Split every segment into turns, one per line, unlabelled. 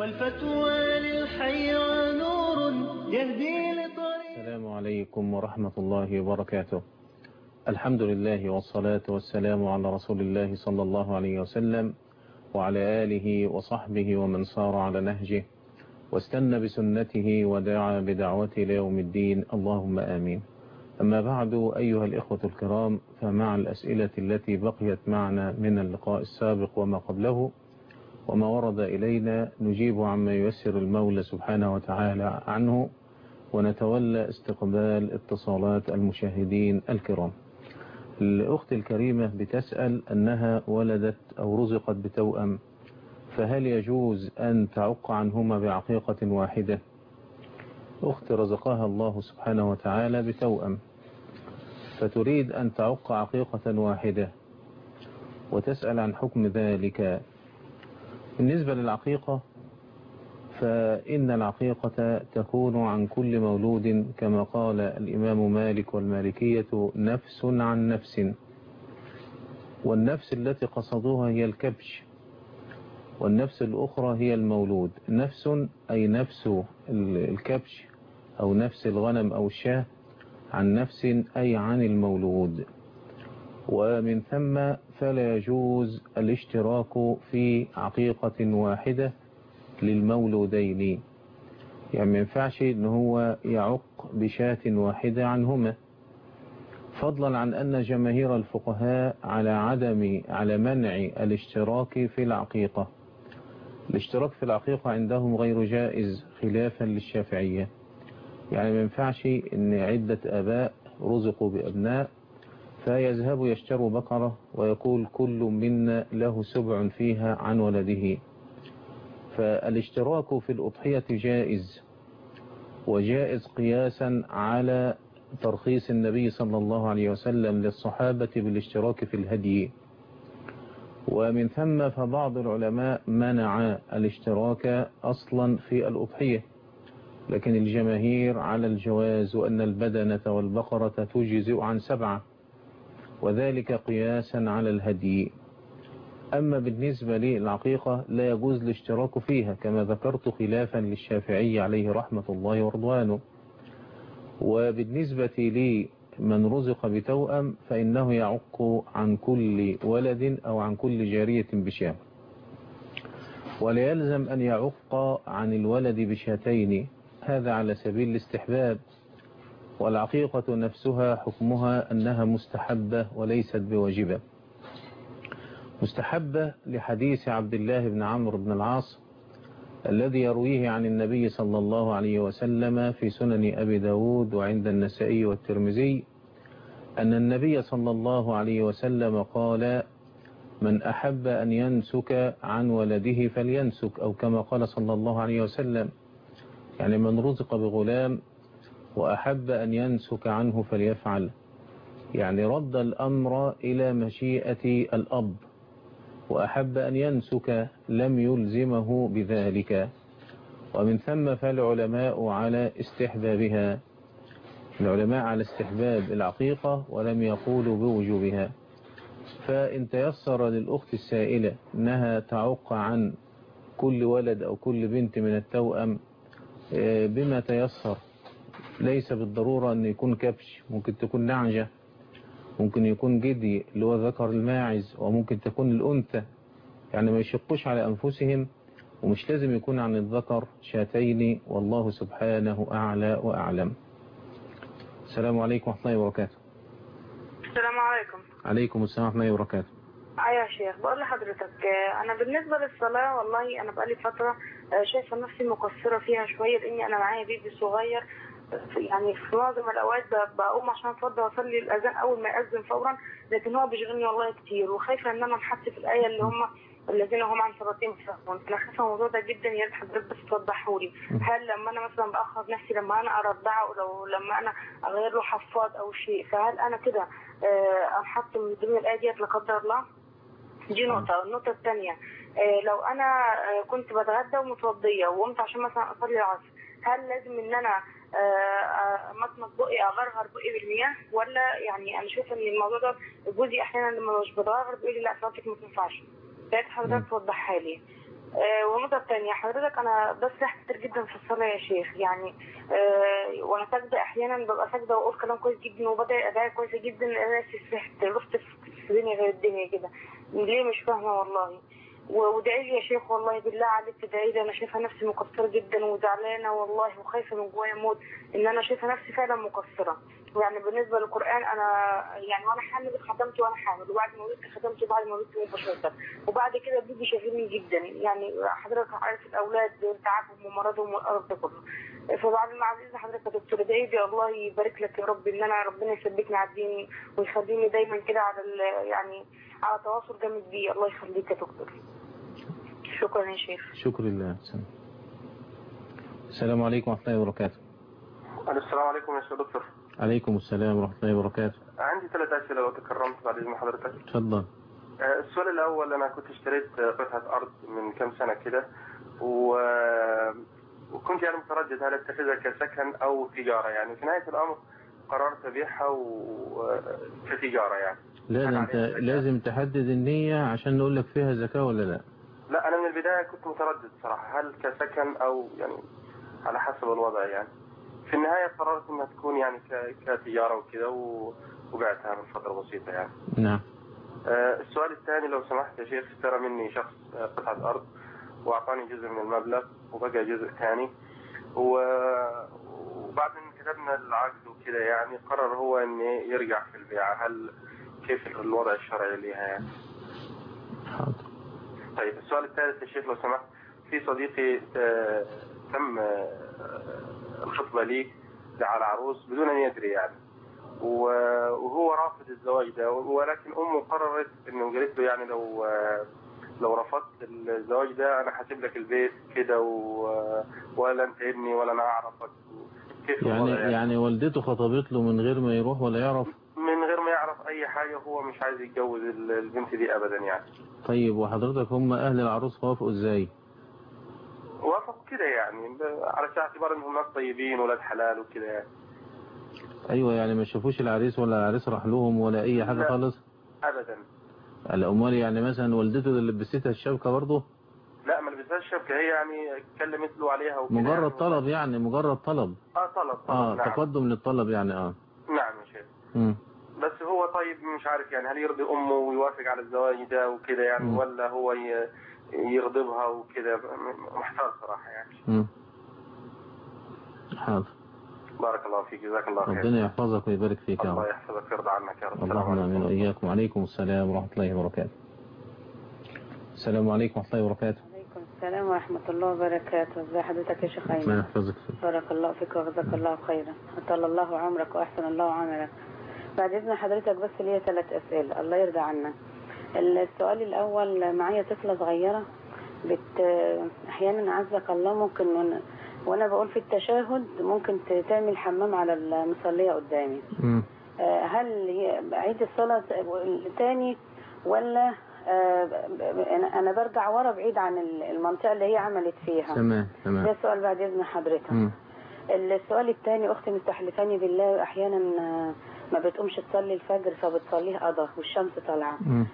والفتوى للحيرى نور يهدي لطريق
السلام عليكم ورحمة الله وبركاته الحمد لله والصلاة والسلام على رسول الله صلى الله عليه وسلم وعلى آله وصحبه ومن صار على نهجه واستنى بسنته ودعا بدعوته ليوم الدين اللهم آمين أما بعد أيها الإخوة الكرام فمع الأسئلة التي بقيت معنا من اللقاء السابق وما قبله وما ورد إلينا نجيب عما ييسر المولى سبحانه وتعالى عنه ونتولى استقبال اتصالات المشاهدين الكرام الأخت الكريمة بتسأل أنها ولدت أو رزقت بتوأم فهل يجوز أن تعق عنهما بعقيقة واحدة أخت رزقها الله سبحانه وتعالى بتوأم فتريد أن تعق عقيقة واحدة وتسأل عن حكم ذلك بالنسبة للعقيقة فإن العقيقة تكون عن كل مولود كما قال الإمام مالك والمالكية نفس عن نفس والنفس التي قصدوها هي الكبش والنفس الأخرى هي المولود نفس أي نفس الكبش أو نفس الغنم أو الشاه عن نفس أي عن المولود ومن ثم فلا يجوز الاشتراك في عقيقة واحدة للمولودين يعني ما ينفعش ان هو يعق بشاة واحدة عنهما فضلا عن ان جماهير الفقهاء على عدم على منع الاشتراك في العقيقة الاشتراك في العقيقة عندهم غير جائز خلافا للشافعية يعني ما ينفعش ان عدة اباء رزقوا بابناء فيذهبوا يشتروا بقرة ويقول كل منا له سبع فيها عن ولده فالاشتراك في الأضحية جائز وجائز قياسا على ترخيص النبي صلى الله عليه وسلم للصحابة بالاشتراك في الهدي ومن ثم فبعض العلماء منع الاشتراك أصلا في الأضحية لكن الجماهير على الجواز وأن البدنة والبقرة تجزئ عن سبعة وذلك قياسا على الهدي أما بالنسبة للعقيقة لا يجوز الاشتراك فيها كما ذكرت خلافا للشافعي عليه رحمة الله ورضوانه وبالنسبة لمن رزق بتوأم فإنه يعق عن كل ولد أو عن كل جارية بشاه ولا يلزم أن يعق عن الولد بشاتين هذا على سبيل الاستحباب والعقيقة نفسها حكمها أنها مستحبة وليست بواجبة مستحبة لحديث عبد الله بن عمرو بن العاص الذي يرويه عن النبي صلى الله عليه وسلم في سنن أبي داود وعند النسائي والترمذي أن النبي صلى الله عليه وسلم قال من أحب أن ينسك عن ولده فلينسك أو كما قال صلى الله عليه وسلم يعني من رزق بغلام وأحب أن ينسك عنه فليفعل يعني رد الأمر إلى مشيئة الأب وأحب أن ينسك لم يلزمه بذلك ومن ثم فالعلماء على استحبابها العلماء على استحباب العقيقة ولم يقولوا بوجوبها فإن تيسر للأخت السائلة أنها تعق عن كل ولد أو كل بنت من التوأم بما تيسر ليس بالضرورة أن يكون كبش ممكن تكون نعجة ممكن يكون جدي اللي هو ذكر الماعز وممكن تكون الأنثى يعني ما يشقوش على أنفسهم ومش لازم يكون عن الذكر شاتين والله سبحانه أعلى وأعلم السلام عليكم ورحمة الله وبركاته
السلام عليكم
عليكم السلام ورحمة الله وبركاته
ايوه يا شيخ بقول لحضرتك آه، انا بالنسبه للصلاه والله انا بقالي فتره آه، شايفه نفسي مقصره فيها شويه لاني انا معايا بيبي صغير آه، يعني في معظم الاوقات ب- بقوم عشان اتوضى واصلي الاذان اول ما ياذن فورا لكن هو بيشغلني والله كتير وخايفه ان انا انحط في الايه اللي هم الذين هم عن صلاتهم ساهون انا خايفه الموضوع ده جدا يا ريت حضرتك بس توضحه لي هل لما انا مثلا باخر نفسي لما انا ارضعه لو لما انا اغير له حفاض او شيء فهل انا كده آه، انحط من ضمن الايه ديت لا قدر الله دي نقطة، النقطة الثانية آه، لو أنا آه، كنت بتغدى ومتوضية وقمت عشان مثلا أصلي العصر، هل لازم إن أنا آه، آه، أمطمط بقي أغرغر بقي بالمياه ولا يعني أنا شايفة إن الموضوع ده جوزي أحيانا لما مش بتغرغر بيقول لي لا صلاتك ما تنفعش. فيا ريت حضرتك توضحها لي. آه، والنقطة الثانية حضرتك أنا بسرح كتير جدا في الصلاة يا شيخ يعني آه، وأنا ساجدة أحيانا ببقى ساجدة وأقول كلام كويس جدا وبدأ أداء كويسة جدا أنا سرحت رحت في دنيا غير الدنيا كده ليه مش فاهمة والله و- وادعي لي يا شيخ والله بالله عليك تدعي لي أنا شايفة نفسي مقصرة جدا وزعلانة والله وخايفة من جوايا موت إن أنا شايفة نفسي فعلا مقصرة يعني بالنسبة للقرآن أنا يعني وأنا حامل ختمت وأنا حامل وبعد ما ولدت ختمت وبعد ما ولدت مباشرة وبعد كده بيجي شاغلني جدا يعني حضرتك عارف الاولاد تعبهم ومرضهم والقرف ده كله فبعد ما عزيز حضرتك يا دكتور ادعي لي الله يبارك لك يا رب ان انا ربنا يثبتني على الدين ويخليني دايما كده على ال- يعني على تواصل جامد بيه الله يخليك يا دكتور شكرا يا شيخ
شكر لله سلام. السلام عليكم ورحمة الله وبركاته
السلام عليكم يا شيخ دكتور
عليكم السلام ورحمة الله وبركاته
عندي ثلاث أسئلة لو تكرمت بعد إذن حضرتك
اتفضل
آه، السؤال الأول أنا كنت اشتريت آه، قطعة أرض من كم سنة كده و... وكنت يعني متردد هل أتخذها كسكن أو تجارة يعني في نهاية الأمر قررت أبيعها و... كتجارة يعني
لا ده انت لازم تحدد النية عشان نقول لك فيها زكاة ولا لا
لا أنا من البداية كنت متردد صراحة هل كسكن أو يعني على حسب الوضع يعني في النهاية قررت إنها تكون يعني ك... كتجارة وكده و... وبعتها من فترة بسيطة يعني
نعم
آه، السؤال الثاني لو سمحت يا شيخ اشترى مني شخص آه، قطعة أرض وأعطاني جزء من المبلغ وبقى جزء ثاني و- وبعد ما كتبنا العقد وكده يعني قرر هو إن يرجع في البيعة هل كيف الوضع الشرعي ليها يعني
حاضر
طيب السؤال الثالث يا شيخ لو سمحت في صديقي آه، تم آه، الخطبة لي على عروس بدون أن يدري يعني و- وهو رافض الزواج ده ولكن أمه قررت إنه قالت له يعني لو آه، لو رفضت الزواج ده أنا هسيب لك البيت كده و- ولا أنت ابني ولا أنا أعرفك كيف
يعني
الوضع
يعني والدته خطبت له من غير ما يروح ولا يعرف
من غير ما يعرف أي حاجة هو مش عايز يتجوز البنت دي أبدا يعني
طيب وحضرتك هم أهل العروس وافقوا ازاي
وافقوا كده يعني ب- على اعتبار انهم ناس طيبين ولاد حلال وكده يعني
ايوه يعني ما شافوش العريس ولا العريس راح لهم ولا اي حاجة
لا.
خالص
ابدا
الامال يعني مثلا والدته اللي لبستها الشبكة برضه
لا ما لبسهاش شبكه هي يعني اتكلمت له عليها وكده
مجرد
يعني
طلب يعني مجرد طلب
اه طلب طلب
اه
نعم
تقدم للطلب يعني اه
نعم يا شيخ
مم.
بس هو طيب مش عارف يعني هل يرضي امه ويوافق على الزواج ده وكده يعني
مم.
ولا هو ي- يغضبها وكده م- محتار صراحه يعني
مم. حاضر
بارك الله فيك جزاك الله خير
ربنا يحفظك ويبارك فيك يا
الله
رب
يحفظك ويرضى عنك يا رب السلام
اللهم امين
عليكم
واياكم وعليكم السلام ورحمة الله وبركاته السلام عليكم ورحمة الله وبركاته
عليكم السلام ورحمة الله وبركاته ازي حضرتك يا شيخ
ربنا
أيمن
يحفظك
بارك الله فيك وجزاك الله خيرا أطال الله عمرك وأحسن الله عملك بعد إذن حضرتك بس ليا ثلاث أسئلة الله يرضى عنك السؤال الأول معايا طفلة صغيرة بت أحيانا عزك الله ممكن وأنا, وأنا بقول في التشهد ممكن ت- تعمل حمام على المصلية قدامي
مم.
آه، هل ي- أعيد الصلاة تاني ولا آه، أنا- أنا برجع ورا بعيد عن المنطقة اللي هي عملت فيها
تمام
ده
تمام
السؤال بعد إذن حضرتك
مم.
السؤال الثاني أختي مستحلفاني بالله أحيانا آه، ما بتقومش تصلي الفجر فبتصليه قضى والشمس طالعة
مم.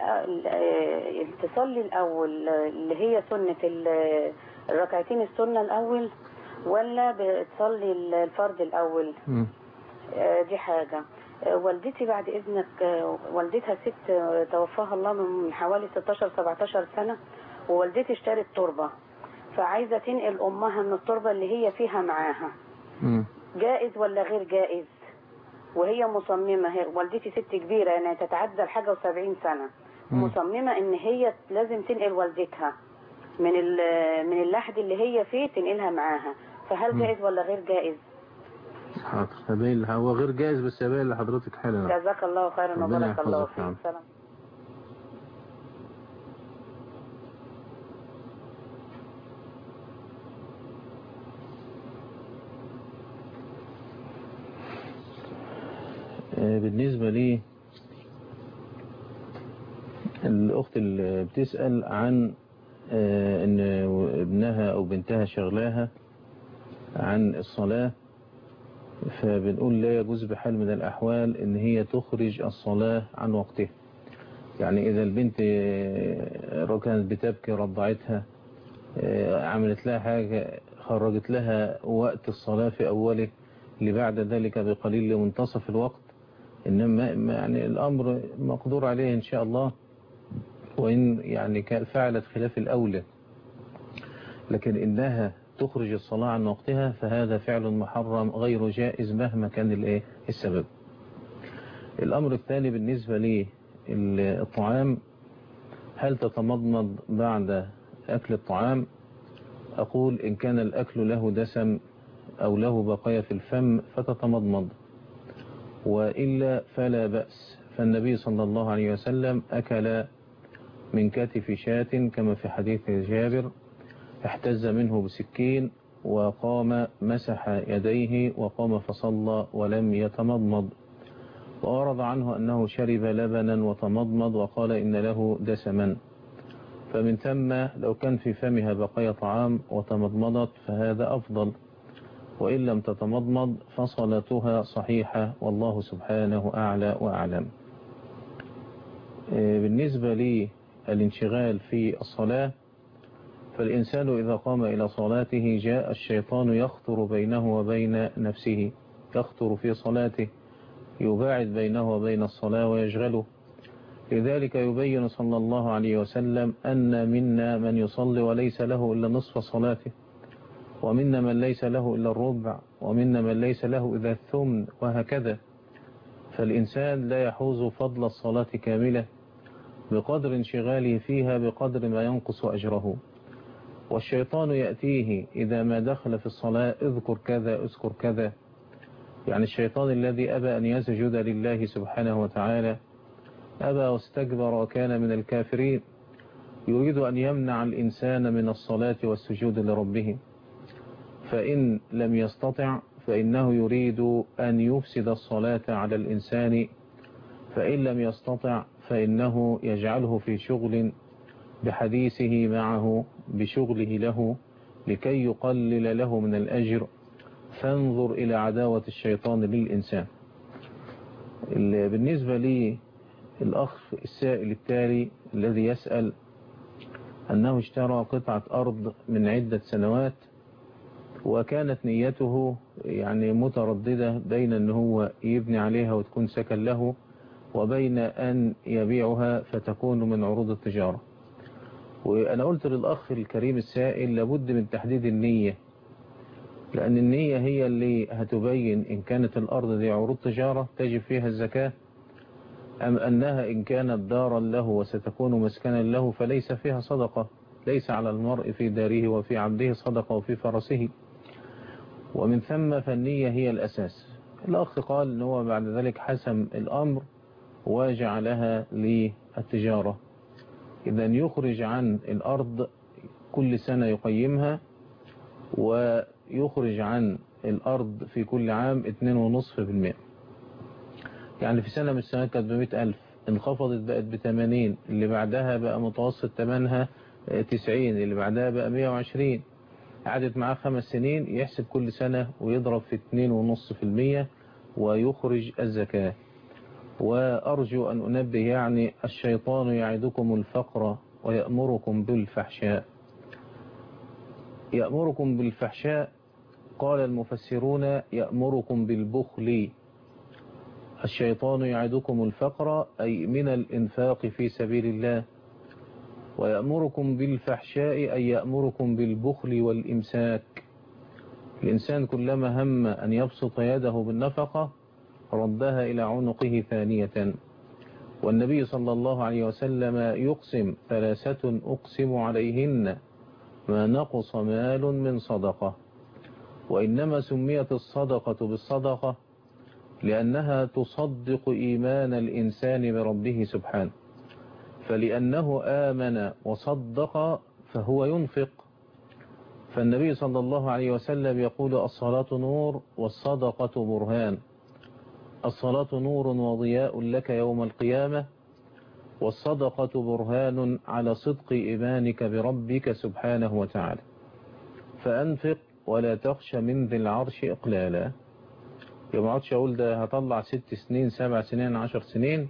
فتصلي الأول آه، اللي هي سنة ال- الركعتين السنة الأول ولا بتصلي الفرض الأول
مم.
آه، دي حاجة آه، والدتي بعد إذنك آه، والدتها ست آه، توفاها الله من حوالي 16-17 سنة ووالدتي اشترت تربة فعايزة تنقل أمها من التربة اللي هي فيها معاها
مم.
جائز ولا غير جائز وهي مصممة هي والدتي ست كبيرة يعني تتعدى الحاجة وسبعين سنة
مم.
مصممة ان هي لازم تنقل والدتها من ال- من اللحد اللي هي فيه تنقلها معاها فهل
مم.
جائز ولا غير جائز
حاضر هبين هو غير جائز بس هبين لحضرتك حالا
جزاك الله خيرا
ربنا
وبارك الله
يحفظك يا عم.
فيك سلام
آه، بالنسبة لي الأخت اللي بتسأل عن آه، إن ابنها أو بنتها شغلاها عن الصلاة فبنقول لا يجوز بحال من الأحوال إن هي تخرج الصلاة عن وقتها يعني إذا البنت آه، كانت بتبكي رضعتها آه، عملت لها حاجة خرجت لها وقت الصلاة في أوله لبعد ذلك بقليل لمنتصف الوقت إنما ما- يعني الأمر مقدور عليه إن شاء الله وإن يعني كان فعلت خلاف الأولى لكن إنها تخرج الصلاة عن وقتها فهذا فعل محرم غير جائز مهما كان الإيه السبب الأمر الثاني بالنسبة للطعام هل تتمضمض بعد أكل الطعام أقول إن كان الأكل له دسم أو له بقايا في الفم فتتمضمض وإلا فلا بأس فالنبي صلى الله عليه وسلم أكل من كتف شاة كما في حديث جابر احتز منه بسكين وقام مسح يديه وقام فصلى ولم يتمضمض وأورد عنه أنه شرب لبنا وتمضمض وقال إن له دسما فمن ثم لو كان في فمها بقايا طعام وتمضمضت فهذا أفضل وإن لم تتمضمض فصلاتها صحيحة والله سبحانه أعلى وأعلم آه، بالنسبة للانشغال في الصلاة فالإنسان إذا قام إلى صلاته جاء الشيطان يخطر بينه وبين نفسه يخطر في صلاته يباعد بينه وبين الصلاة ويشغله لذلك يبين صلى الله عليه وسلم أن منا من يصلي وليس له إلا نصف صلاته ومنا من ليس له إلا الربع ومنا من ليس له إذا الثمن وهكذا فالإنسان لا يحوز فضل الصلاة كاملة بقدر انشغاله فيها بقدر ما ينقص أجره والشيطان يأتيه إذا ما دخل في الصلاة اذكر كذا اذكر كذا يعني الشيطان الذي أبى أن يسجد لله سبحانه وتعالى أبى واستكبر وكان من الكافرين يريد أن يمنع الإنسان من الصلاة والسجود لربه فإن لم يستطع فإنه يريد أن يفسد الصلاة على الإنسان فإن لم يستطع فإنه يجعله في شغل بحديثه معه بشغله له لكي يقلل له من الأجر فانظر إلى عداوة الشيطان للإنسان ال- بالنسبة لي الأخ السائل التالي الذي يسأل أنه اشترى قطعة أرض من عدة سنوات وكانت نيته يعني مترددة بين أن هو يبني عليها وتكون سكن له وبين أن يبيعها فتكون من عروض التجارة وأنا قلت للأخ الكريم السائل لابد من تحديد النية لأن النية هي اللي هتبين إن كانت الأرض دي عروض تجارة تجب فيها الزكاة أم أنها إن كانت دارا له وستكون مسكنا له فليس فيها صدقة ليس على المرء في داره وفي عبده صدقة وفي فرسه ومن ثم فالنية هي الأساس الأخ قال أنه هو بعد ذلك حسم الأمر وجعلها للتجارة إذا يخرج عن الأرض كل سنة يقيمها ويخرج عن الأرض في كل عام 2.5% يعني في سنة من السنوات كانت بمئة ألف انخفضت بقت بثمانين اللي بعدها بقى متوسط تمنها تسعين اللي بعدها بقى مية وعشرين قعدت معاه خمس سنين يحسب كل سنة ويضرب في اتنين ونص في المية ويخرج الزكاة وأرجو أن أنبه يعني الشيطان يعدكم الفقر ويأمركم بالفحشاء يأمركم بالفحشاء قال المفسرون يأمركم بالبخل الشيطان يعدكم الفقر أي من الإنفاق في سبيل الله ويأمركم بالفحشاء أي يأمركم بالبخل والإمساك الإنسان كلما هم أن يبسط يده بالنفقة ردها إلى عنقه ثانية والنبي صلى الله عليه وسلم يقسم ثلاثة أقسم عليهن ما نقص مال من صدقة وإنما سميت الصدقة بالصدقة لأنها تصدق إيمان الإنسان بربه سبحانه فلأنه آمن وصدق فهو ينفق فالنبي صلى الله عليه وسلم يقول الصلاة نور والصدقة برهان الصلاة نور وضياء لك يوم القيامة والصدقة برهان على صدق إيمانك بربك سبحانه وتعالى فأنفق ولا تخش من ذي العرش إقلالا يوم عادش أقول ده هطلع ست سنين سبع سنين عشر سنين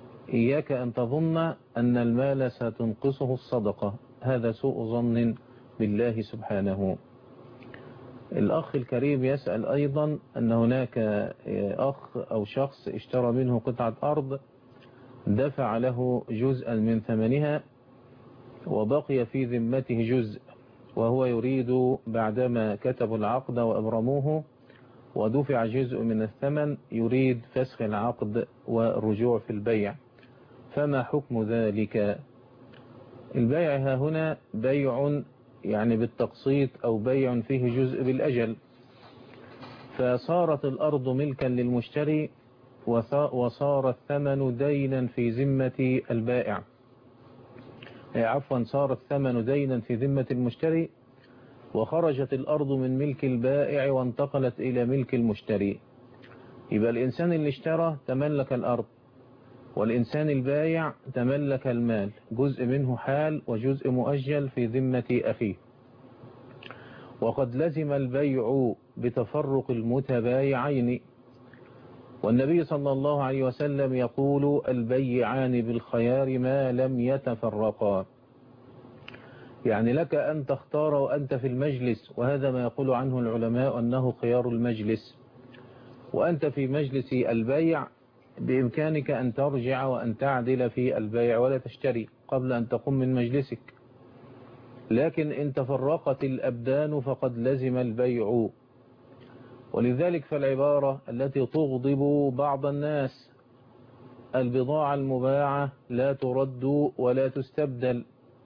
إياك أن تظن أن المال ستنقصه الصدقة هذا سوء ظن بالله سبحانه الأخ الكريم يسأل أيضا أن هناك أخ أو شخص اشترى منه قطعة أرض دفع له جزءا من ثمنها وبقي في ذمته جزء وهو يريد بعدما كتبوا العقد وأبرموه ودفع جزء من الثمن يريد فسخ العقد والرجوع في البيع فما حكم ذلك البيع ها هنا بيع يعني بالتقسيط أو بيع فيه جزء بالأجل فصارت الأرض ملكا للمشتري وصار الثمن دينا في ذمة البائع عفوا صار الثمن دينا في ذمة المشتري وخرجت الأرض من ملك البائع وانتقلت إلى ملك المشتري يبقى الإنسان اللي اشترى تملك الأرض والإنسان البايع تملك المال جزء منه حال وجزء مؤجل في ذمة أخيه وقد لزم البيع بتفرق المتبايعين والنبي صلى الله عليه وسلم يقول البيعان بالخيار ما لم يتفرقا يعني لك أن تختار وأنت في المجلس وهذا ما يقول عنه العلماء أنه خيار المجلس وأنت في مجلس البيع بإمكانك أن ترجع وأن تعدل في البيع ولا تشتري قبل أن تقوم من مجلسك لكن إن تفرقت الأبدان فقد لزم البيع ولذلك فالعبارة التي تغضب بعض الناس البضاعة المباعة لا ترد ولا تستبدل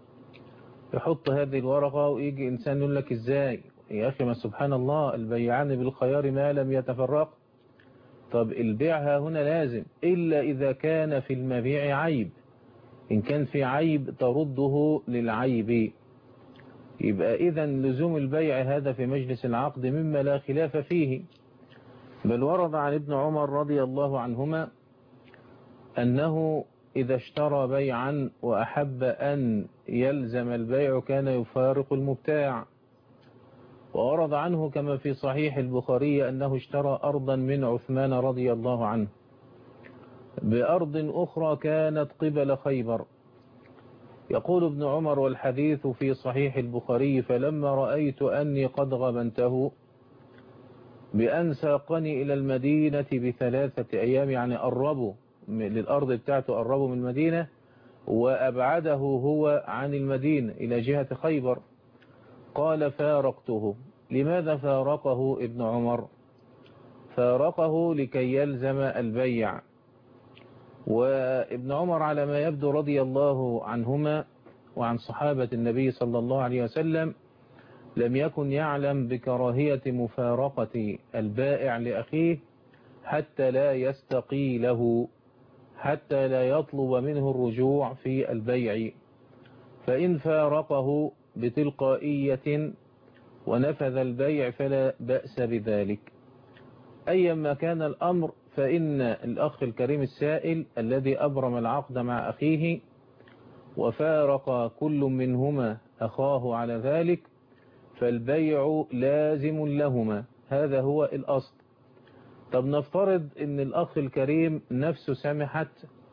يحط هذه الورقة ويجي إنسان يقول لك إزاي يا أخي ما سبحان الله البيعان بالخيار ما لم يتفرق طب البيع هنا لازم إلا إذا كان في المبيع عيب إن كان في عيب ترده للعيب يبقى إذا لزوم البيع هذا في مجلس العقد مما لا خلاف فيه بل ورد عن ابن عمر رضي الله عنهما أنه إذا اشترى بيعا وأحب أن يلزم البيع كان يفارق المبتاع وورد عنه كما في صحيح البخاري أنه اشترى أرضا من عثمان رضي الله عنه بأرض أخرى كانت قبل خيبر يقول ابن عمر والحديث في صحيح البخاري فلما رأيت أني قد غبنته بأن ساقني إلى المدينة بثلاثة أيام يعني قربوا للأرض بتاعته قربوا من المدينة وأبعده هو عن المدينة إلى جهة خيبر قال فارقته لماذا فارقه ابن عمر فارقه لكي يلزم البيع وابن عمر على ما يبدو رضي الله عنهما وعن صحابة النبي صلى الله عليه وسلم لم يكن يعلم بكراهية مفارقة البائع لأخيه حتى لا يستقيله حتى لا يطلب منه الرجوع في البيع فإن فارقه بتلقائية ونفذ البيع فلا بأس بذلك أيما كان الأمر فإن الأخ الكريم السائل الذي أبرم العقد مع أخيه وفارق كل منهما أخاه على ذلك فالبيع لازم لهما هذا هو الأصل طب نفترض ان الأخ الكريم نفسه سمحت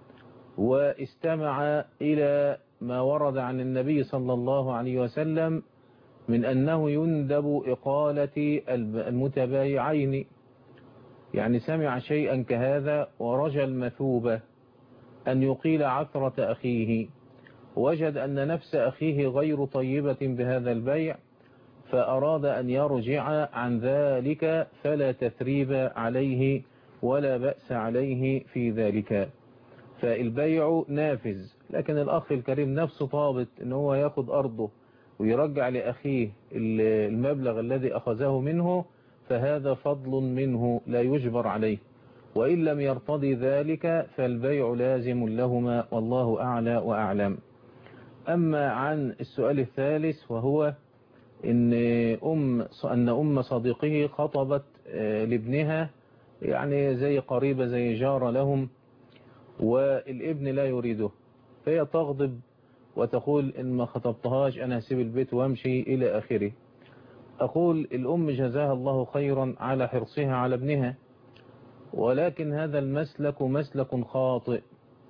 واستمع إلى ما ورد عن النبي صلى الله عليه وسلم من أنه يندب إقالة المتبايعين يعني سمع شيئا كهذا ورجى المثوبة أن يقيل عثرة أخيه وجد أن نفس أخيه غير طيبة بهذا البيع فأراد أن يرجع عن ذلك فلا تثريب عليه ولا بأس عليه في ذلك فالبيع نافذ لكن الأخ الكريم نفسه طابت أنه هو ياخد أرضه ويرجع لأخيه المبلغ الذي أخذه منه فهذا فضل منه لا يجبر عليه وإن لم يرتضي ذلك فالبيع لازم لهما والله أعلى وأعلم أما عن السؤال الثالث وهو إن أم أن أم صديقه خطبت لابنها يعني زي قريبة زي جارة لهم والابن لا يريده فهي تغضب وتقول إن ما خطبتهاش أنا هسيب البيت وامشي إلى آخره أقول الأم جزاها الله خيرا على حرصها على ابنها ولكن هذا المسلك مسلك خاطئ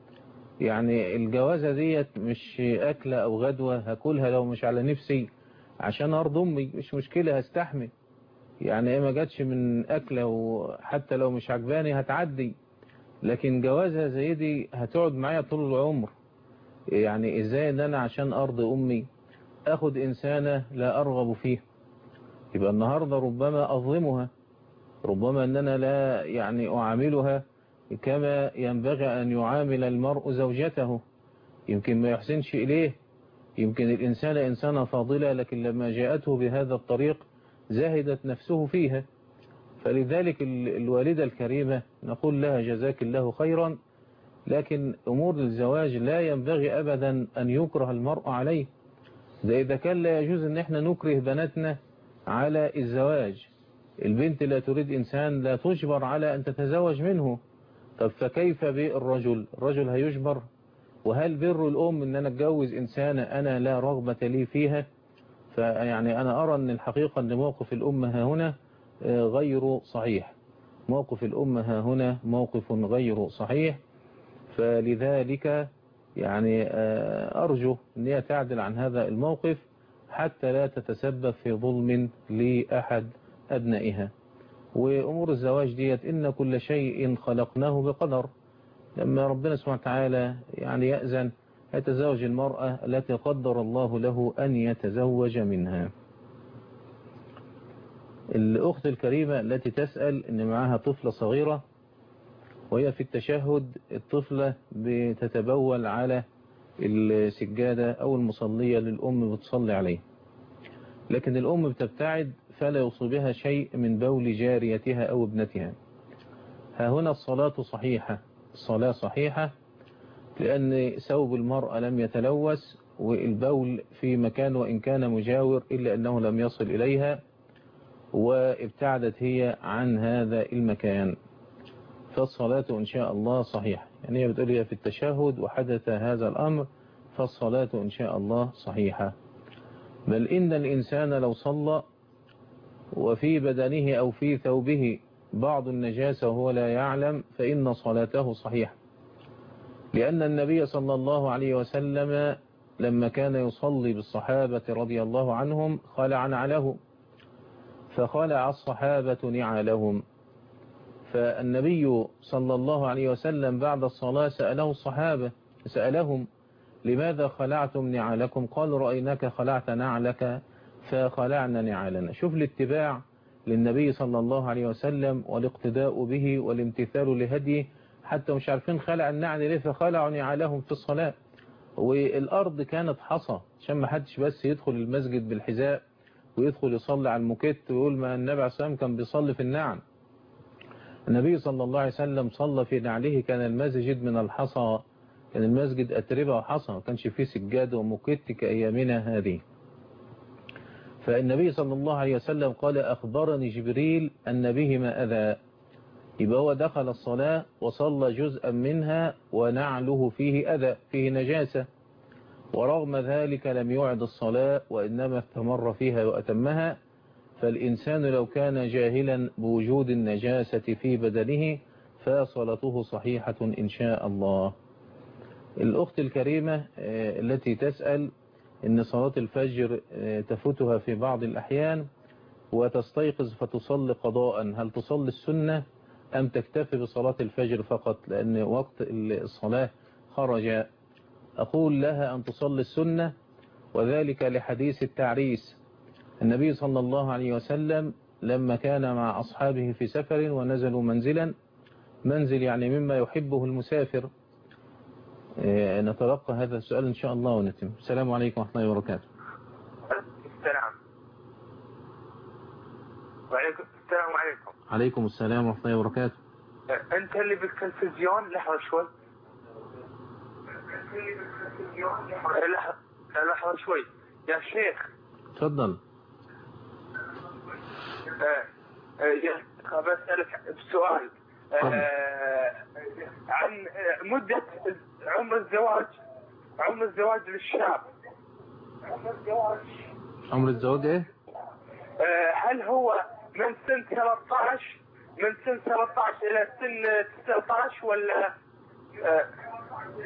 يعني الجوازة ديت مش أكلة أو غدوة هاكلها لو مش على نفسي عشان ارض امي مش مشكلة هستحمل يعني ايه ما جاتش من اكلة وحتى لو مش عجباني هتعدي لكن جوازها زي دي هتقعد معايا طول العمر يعني ازاي ان انا عشان ارض امي اخد انسانة لا ارغب فيها يبقى النهاردة ربما اظلمها ربما ان انا لا يعني اعاملها كما ينبغي ان يعامل المرء زوجته يمكن ما يحسنش اليه يمكن الانسان انسانة فاضلة لكن لما جاءته بهذا الطريق زهدت نفسه فيها فلذلك الوالدة الكريمة نقول لها جزاك الله خيرا لكن أمور الزواج لا ينبغي أبدا أن يكره المرء عليه ده إذا كان لا يجوز أن احنا نكره بناتنا على الزواج البنت لا تريد إنسان لا تجبر على أن تتزوج منه طب فكيف بالرجل الرجل هيجبر وهل بر الأم أن أنا أتجوز إنسانة أنا لا رغبة لي فيها فيعني أنا أرى أن الحقيقة أن موقف الأمة هنا غير صحيح موقف الأمة هنا موقف غير صحيح فلذلك يعني أرجو أن هي تعدل عن هذا الموقف حتى لا تتسبب في ظلم لأحد أبنائها وأمور الزواج ديت إن كل شيء خلقناه بقدر لما ربنا سبحانه وتعالى يعني يأذن يتزوج المرأة التي قدر الله له أن يتزوج منها الأخت الكريمة التي تسأل أن معها طفلة صغيرة وهي في التشهد الطفلة بتتبول على السجادة أو المصلية للأم بتصلي عليه لكن الأم بتبتعد فلا يصيبها شيء من بول جاريتها أو ابنتها ها هنا الصلاة صحيحة الصلاة صحيحة لأن ثوب المرأة لم يتلوث والبول في مكان وإن كان مجاور إلا أنه لم يصل إليها وابتعدت هي عن هذا المكان فالصلاة إن شاء الله صحيحة يعني هي بتقول هي في التشهد وحدث هذا الأمر فالصلاة إن شاء الله صحيحة بل إن الإنسان لو صلى وفي بدنه أو في ثوبه بعض النجاسة وهو لا يعلم فإن صلاته صحيحة لأن النبي صلى الله عليه وسلم لما كان يصلي بالصحابة رضي الله عنهم خلع نعله فخلع الصحابة نعالهم فالنبي صلى الله عليه وسلم بعد الصلاة سأله الصحابة سألهم لماذا خلعتم نعالكم قالوا رأيناك خلعت نعلك فخلعنا نعالنا شوف الاتباع للنبي صلى الله عليه وسلم والاقتداء به والامتثال لهديه حتى مش عارفين خلع النعل ليه فخلعوا نعالهم في الصلاة والأرض كانت حصى عشان ما حدش بس يدخل المسجد بالحذاء ويدخل يصلي على الموكيت ويقول ما النبي عليه الصلاة والسلام كان بيصلي في النعم النبي صلى الله عليه وسلم صلى في نعله كان المسجد من الحصى كان المسجد أتربة وحصى ما كانش فيه سجاد وموكيت كأيامنا هذه فالنبي صلى الله عليه وسلم قال أخبرني جبريل أن بهما أذى يبقى هو دخل الصلاة وصلى جزءا منها ونعله فيه أذى فيه نجاسة ورغم ذلك لم يعد الصلاة وإنما استمر فيها وأتمها فالإنسان لو كان جاهلا بوجود النجاسة في بدنه فصلاته صحيحة إن شاء الله الأخت الكريمة التي تسأل إن صلاة الفجر تفوتها في بعض الأحيان وتستيقظ فتصلي قضاء هل تصلي السنة أم تكتفي بصلاة الفجر فقط لأن وقت الصلاة خرج أقول لها أن تصلي السنة وذلك لحديث التعريس النبي صلى الله عليه وسلم لما كان مع أصحابه في سفر ونزلوا منزلا منزل يعني مما يحبه المسافر نتلقى هذا السؤال إن شاء الله ونتم السلام عليكم ورحمة الله وبركاته
السلام وعليكم السلام عليكم
عليكم السلام ورحمة الله وبركاته
انت اللي بالتلفزيون لحظة شوي لحظة لحظة شوي يا شيخ
تفضل
آه، آه، يا بسألك بسؤال آه، عن مدة عمر الزواج عمر الزواج للشاب عمر الزواج
عمر الزواج ايه
هل هو من سن 13 من سن 13 الى سن 19 ولا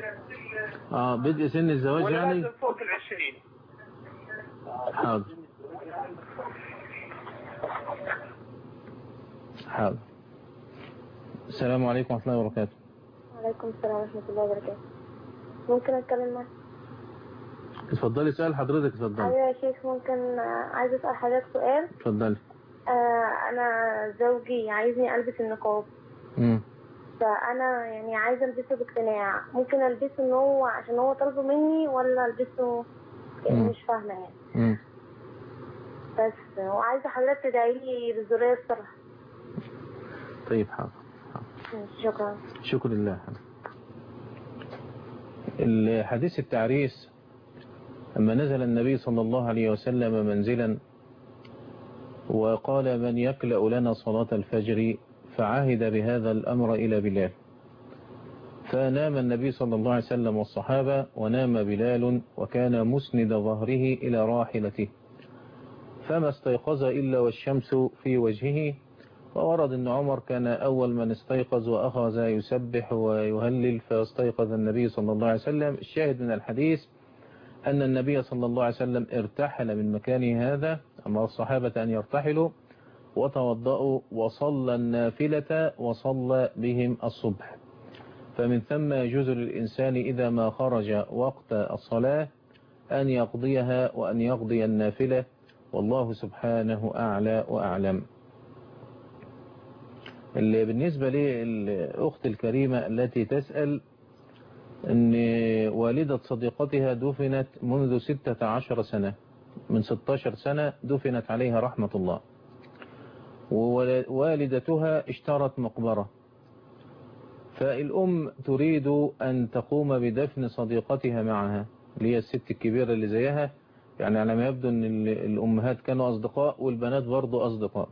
اه بدء سن الزواج
ولا
يعني
لازم فوق ال 20
حاضر حاضر السلام عليكم ورحمة الله وبركاته
وعليكم السلام ورحمة الله وبركاته ممكن أتكلم معك؟
اتفضلي سؤال حضرتك اتفضلي
أيوة يا شيخ ممكن آه، عايزة أسأل حضرتك سؤال
اتفضلي
آه أنا زوجي عايزني ألبس النقاب
مم.
فأنا يعني عايزة ألبسه باقتناع ممكن ألبسه إن هو عشان هو طالبه مني ولا ألبسه يعني
مم.
مش فاهمة يعني
مم.
بس وعايزة حضرتك تدعي لي بالذرية الصالحة
طيب حاضر
شكرا
شكر لله الحديث التعريس لما نزل النبي صلى الله عليه وسلم منزلا وقال من يكلأ لنا صلاة الفجر فعهد بهذا الأمر إلى بلال فنام النبي صلى الله عليه وسلم والصحابة ونام بلال وكان مسند ظهره إلى راحلته فما استيقظ إلا والشمس في وجهه وورد أن عمر كان أول من استيقظ وأخذ يسبح ويهلل فاستيقظ النبي صلى الله عليه وسلم الشاهد من الحديث أن النبي صلى الله عليه وسلم ارتحل من مكانه هذا أمر الصحابة أن يرتحلوا وتوضأوا وصلى النافلة وصلى بهم الصبح فمن ثم يجوز للإنسان إذا ما خرج وقت الصلاة أن يقضيها وأن يقضي النافلة والله سبحانه أعلى وأعلم اللي بالنسبة للأخت الكريمة التي تسأل أن والدة صديقتها دفنت منذ ستة عشر سنة من 16 سنة دفنت عليها رحمة الله ووالدتها اشترت مقبرة فالأم تريد أن تقوم بدفن صديقتها معها اللي هي الست الكبيرة اللي زيها يعني على ما يبدو أن الأمهات كانوا أصدقاء والبنات برضو أصدقاء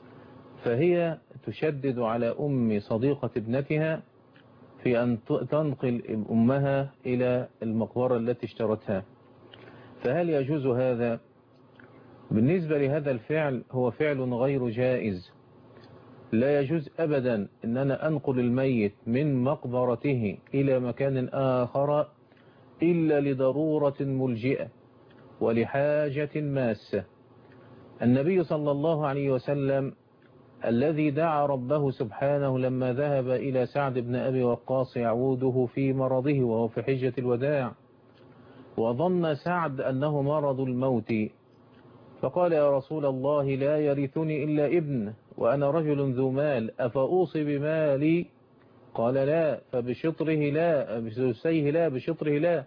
فهي تشدد على أم صديقة ابنتها في أن تنقل أمها إلى المقبرة التي اشترتها فهل يجوز هذا بالنسبة لهذا الفعل هو فعل غير جائز لا يجوز أبدا أن أنا أنقل الميت من مقبرته إلى مكان آخر إلا لضرورة ملجئة ولحاجة ماسة النبي صلى الله عليه وسلم الذي دعا ربه سبحانه لما ذهب إلى سعد بن أبي وقاص يعوده في مرضه وهو في حجة الوداع وظن سعد أنه مرض الموت فقال يا رسول الله لا يرثني إلا ابن وأنا رجل ذو مال أفأوصي بمالي قال لا فبشطره لا بثلثيه لا بشطره لا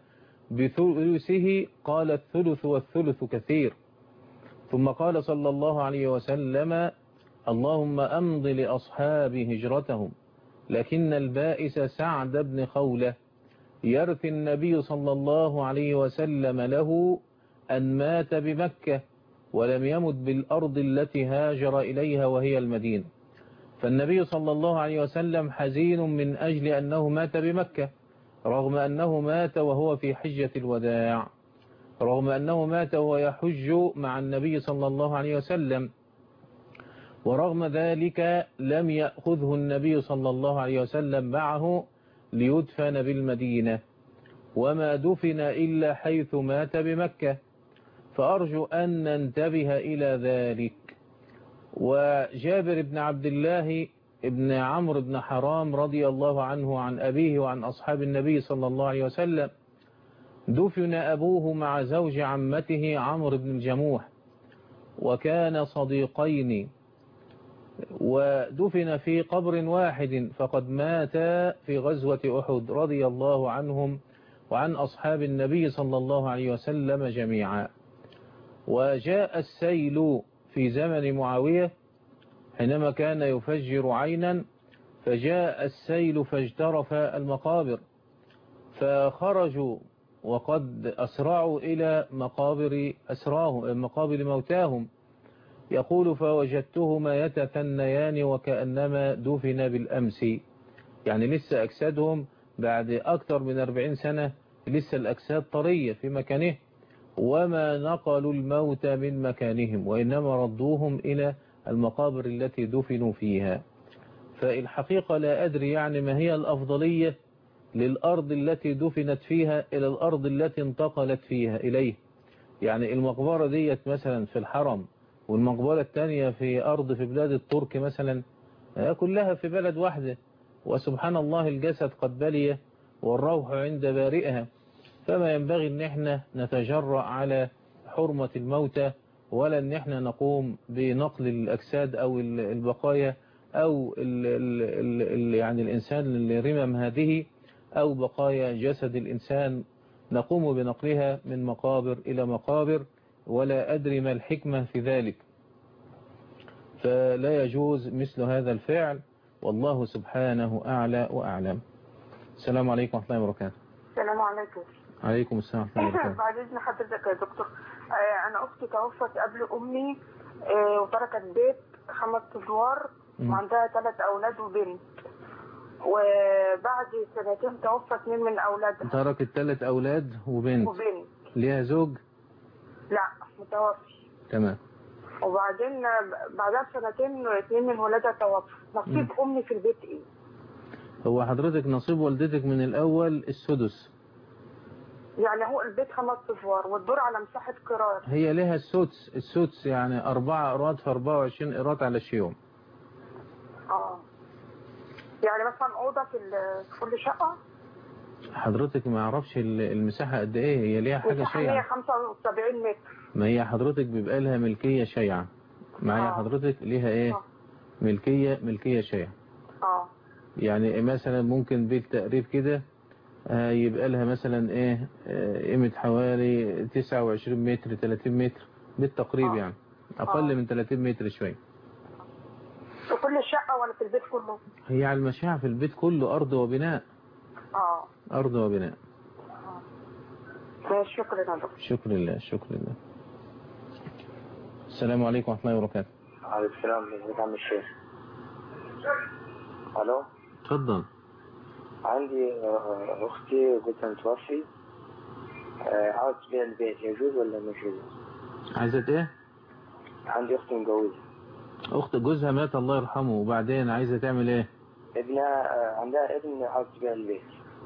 بثلثه قال الثلث والثلث كثير ثم قال صلى الله عليه وسلم اللهم أمض لأصحاب هجرتهم لكن البائس سعد بن خولة يرثي النبي صلى الله عليه وسلم له أن مات بمكة ولم يمت بالأرض التي هاجر إليها وهي المدينة فالنبي صلى الله عليه وسلم حزين من أجل أنه مات بمكة رغم أنه مات وهو في حجة الوداع رغم أنه مات وهو يحج مع النبي صلى الله عليه وسلم ورغم ذلك لم يأخذه النبي صلى الله عليه وسلم معه ليدفن بالمدينة وما دفن إلا حيث مات بمكة فأرجو أن ننتبه إلى ذلك وجابر بن عبد الله ابن عمرو بن حرام رضي الله عنه عن أبيه وعن أصحاب النبي صلى الله عليه وسلم دفن أبوه مع زوج عمته عمرو بن الجموح وكان صديقين ودفن في قبر واحد فقد مات في غزوة أحد رضي الله عنهم وعن أصحاب النبي صلى الله عليه وسلم جميعا وجاء السيل في زمن معاوية حينما كان يفجر عينا فجاء السيل فاجترف المقابر فخرجوا وقد أسرعوا إلى مقابر أسراهم مقابر موتاهم يقول فوجدتهما يتثنيان وكأنما دفن بالأمس يعني لسه أجسادهم بعد أكثر من 40 سنة لسه الأجساد طرية في مكانه وما نقلوا الموت من مكانهم وإنما ردوهم إلى المقابر التي دفنوا فيها فالحقيقة لا أدري يعني ما هي الأفضلية للأرض التي دفنت فيها إلى الأرض التي انتقلت فيها إليه يعني المقبرة ديت مثلا في الحرم والمقبرة الثانية في أرض في بلاد الترك مثلا آه، كلها في بلد واحدة وسبحان الله الجسد قد بلي والروح عند بارئها فما ينبغي ان احنا نتجرأ على حرمة الموتى ولا ان احنا نقوم بنقل الاجساد او ال- البقايا او ال ال ال ال يعني الانسان اللي رمم هذه او بقايا جسد الانسان نقوم بنقلها من مقابر الى مقابر ولا ادري ما الحكمة في ذلك فلا يجوز مثل هذا الفعل والله سبحانه اعلى واعلم السلام عليكم ورحمة الله وبركاته
السلام عليكم
عليكم السلام ورحمة الله وبركاته
بعد اذن حضرتك يا دكتور آه، انا اختي توفت قبل امي آه، وتركت بيت خمس ادوار
مم.
وعندها ثلاث اولاد وبنت وبعد سنتين توفى اثنين من اولادها
تركت ثلاث أولاد وبنت
وبنت
ليها زوج
لا متوفي
تمام
وبعدين آه، بعدها بسنتين اثنين من ولادها توفوا نصيب امي في البيت ايه؟
هو حضرتك نصيب والدتك من الأول السدس
يعني هو البيت خمس ادوار والدور على مساحه قرار
هي لها السدس السدس يعني أربعة إيراد في 24 إيراد على الشيوم
اه يعني مثلا اوضه في ال- في كل شقه
حضرتك ما يعرفش ال- المساحة قد إيه هي ليها حاجة
مساحه
شيعة
175 متر
ما هي حضرتك بيبقى لها ملكية شيعة معايا
آه.
حضرتك ليها إيه
آه.
ملكية ملكية شيعة
اه
يعني مثلا ممكن بالتقريب كده آه، يبقى لها مثلا ايه آه، قيمة حوالي 29 متر 30 متر بالتقريب
آه.
يعني اقل
آه.
من 30 متر شوية
في كل شقه ولا في البيت كله؟
هي على المشاع في البيت كله ارض وبناء
اه
ارض وبناء
ماشي شكرا يا دكتور
شكر لله شكر لله السلام عليكم ورحمة الله وبركاته
عليكم السلام ازيك يا عم الشيخ الو
اتفضل
عندي آه، اختي قلت متوفي آه، عاوز تبيع البيت يجوز ولا مش يجوز؟
عايزة ايه
عندي اختي مجوزة
اخت جوزها مات الله يرحمه وبعدين عايزة تعمل ايه
ابنها آه، عندها ابن عاوز تبيع البيت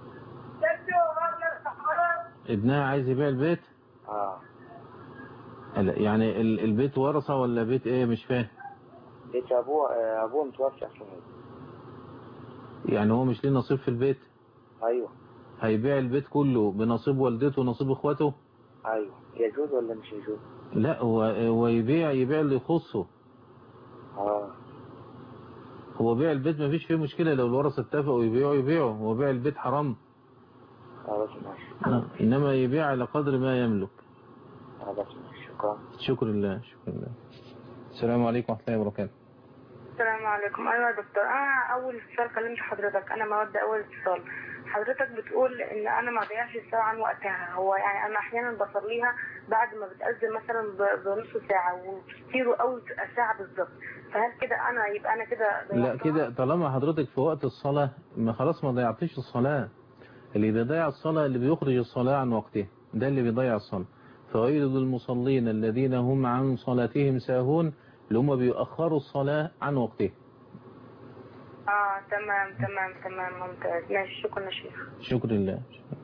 ابنها عايز يبيع البيت
اه
لا، يعني ال- البيت ورثة ولا بيت ايه مش فاهم
بيت ابوه آه، ابوه متوفي اصلا
يعني هو مش ليه نصيب في البيت
ايوه
هيبيع البيت كله بنصيب والدته ونصيب اخواته
ايوه يجوز ولا مش يجوز؟
لا هو هو يبيع يبيع اللي يخصه
اه
هو بيع البيت ما فيش فيه مشكلة لو الورثة اتفقوا يبيعوا يبيعوا هو بيع البيت حرام
خلاص ماشي
آه، انما يبيع على قدر ما يملك
خلاص ماشي شكرا
شكر لله شكر لله السلام عليكم ورحمة الله وبركاته
السلام عليكم ايوه يا دكتور انا اول اتصال كلمت حضرتك انا مودة اول اتصال حضرتك بتقول ان انا ما بضيعش الساعه عن وقتها هو يعني انا احيانا بصليها بعد ما بتأذن مثلا ب- بنص ساعه وكتير قوي تبقى ساعه بالظبط فهل كده انا يبقى انا كده
لا
ضيعتها؟
كده طالما حضرتك في وقت الصلاة ما خلاص ما ضيعتش الصلاة اللي بيضيع الصلاة اللي بيخرج الصلاة عن وقتها ده اللي بيضيع الصلاة فويل للمصلين الذين هم عن صلاتهم ساهون اللي هم بيأخروا الصلاة عن وقتها
اه تمام تمام تمام ممتاز ماشي شكرا يا شيخ
شكر لله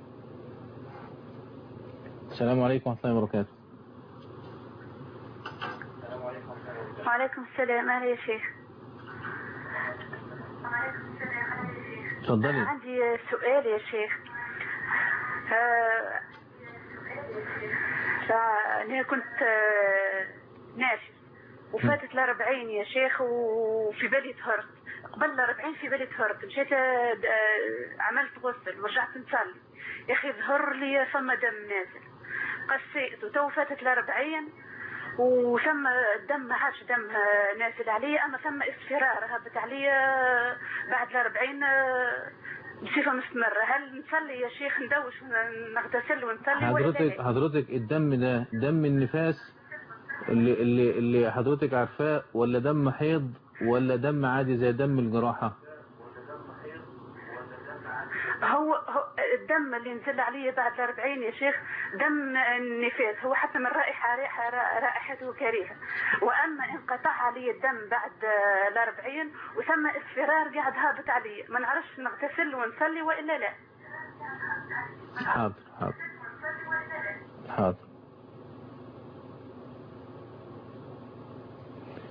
السلام عليكم ورحمة الله وبركاته
وعليكم السلام أهلا يا شيخ
اتفضلي
عندي سؤال يا شيخ آه، آه، أنا كنت آه، ناشف وفاتت الأربعين يا شيخ وفي بالي تهرت قبل الأربعين في بالي تهرت مشيت آه، د- آه، عملت غسل ورجعت نصلي يا أخي ظهر لي ثم دم نازل قسيت وتو فاتت الأربعين وثم الدم ما عادش دم آه، نازل علي اما ثم اصفرار هبط علي آه، بعد الأربعين آه، بصفة مستمرة هل نصلي يا شيخ ندوش ونغتسل ونصلي ولا
حضرتك
لا؟
حضرتك الدم ده دم النفاس اللي اللي اللي حضرتك عارفاه ولا دم حيض ولا دم عادي زي دم الجراحة
هو, هو الدم اللي نزل علي بعد الأربعين يا شيخ دم النفاس هو حتى من رائحة رائحة رائحته كريهة وأما انقطع علي الدم بعد آه، الأربعين وثم اصفرار قاعد هابط علي ما نعرفش نغتسل ونصلي وإلا لا
حاضر حاضر حاضر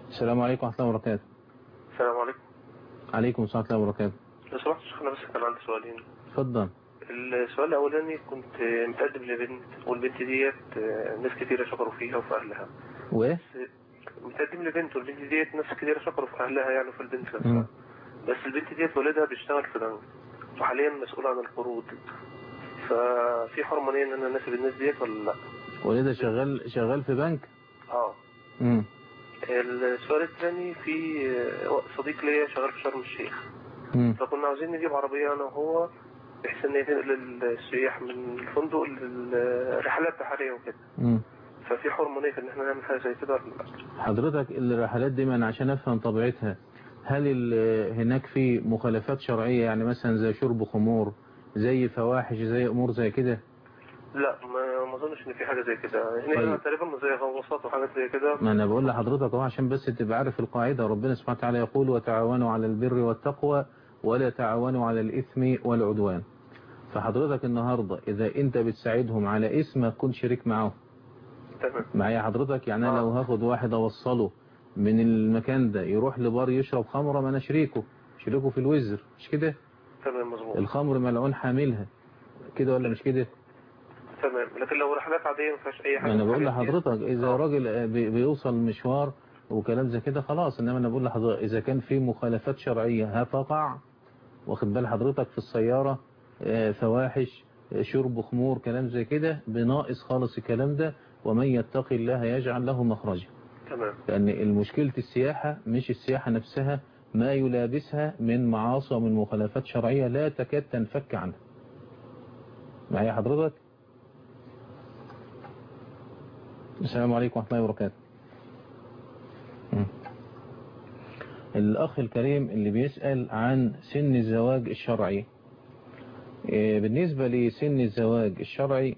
السلام عليكم ورحمة الله وبركاته
السلام عليكم
عليكم السلام ورحمة الله وبركاته
لو سمحت شيخ انا بس كان عندي سؤالين
اتفضل
السؤال الاولاني كنت متقدم لبنت والبنت ديت آه، ناس كتيرة شكروا فيها وفي اهلها
وايه
متقدم لبنت والبنت ديت ناس كتيرة شكروا في اهلها يعني في البنت نفسها
مم.
بس البنت ديت والدها بيشتغل في بنك وحاليا مسؤول عن القروض ففي حرمانية ان انا ناسب الناس ديت ولا لا؟
والدها شغال شغال في بنك
اه
امم
السؤال الثاني في آه، صديق ليا شغال في شرم الشيخ
امم
فكنا عاوزين نجيب عربية أنا وهو بحيث إن هي تنقل السياح من الفندق للرحلات بحرية وكده
امم
ففي حرمانية في إن إحنا نعمل حاجة زي كده ولا لا؟
حضرتك الرحلات دي من عشان افهم طبيعتها هل ال- هناك في مخالفات شرعية يعني مثلا زي شرب خمور زي فواحش زي امور زي كده
لا ما ما أظنش إن في حاجة زي كده هنا
طيب.
تقريبا زي غواصات وحاجات زي كده
ما انا بقول لحضرتك اهو عشان بس تبقى عارف القاعدة ربنا سبحانه وتعالى يقول وتعاونوا على البر والتقوى ولا تعاونوا على الاثم والعدوان فحضرتك النهاردة اذا انت بتساعدهم على اسم كن شريك معاهم
تمام
معايا حضرتك يعني انا لو هاخد واحد اوصله من المكان ده يروح لبار يشرب خمرة ما انا شريكه شريكه في الوزر مش كده
تمام مظبوط
الخمر ملعون حاملها كده ولا مش كده
تمام لكن لو رحلات عادية ما فيهاش أي
ما
حاجة
انا بقول
الحاجات دي-
لحضرتك اذا راجل بي- بيوصل مشوار وكلام زي كده خلاص انما انا بقول لحضرتك اذا كان في مخالفات شرعية هتقع واخد بال حضرتك في السيارة آه، فواحش آه، شرب خمور كلام زي كده بناقص خالص الكلام ده ومن يتقي الله يجعل له مخرجا
تمام
لأن المشكلة السياحة مش السياحة نفسها ما يلابسها من معاصي ومن مخالفات شرعية لا تكاد تنفك عنها معايا حضرتك السلام عليكم ورحمة الله وبركاته مم. الأخ الكريم اللي بيسأل عن سن الزواج الشرعي إيه، بالنسبة لسن الزواج الشرعي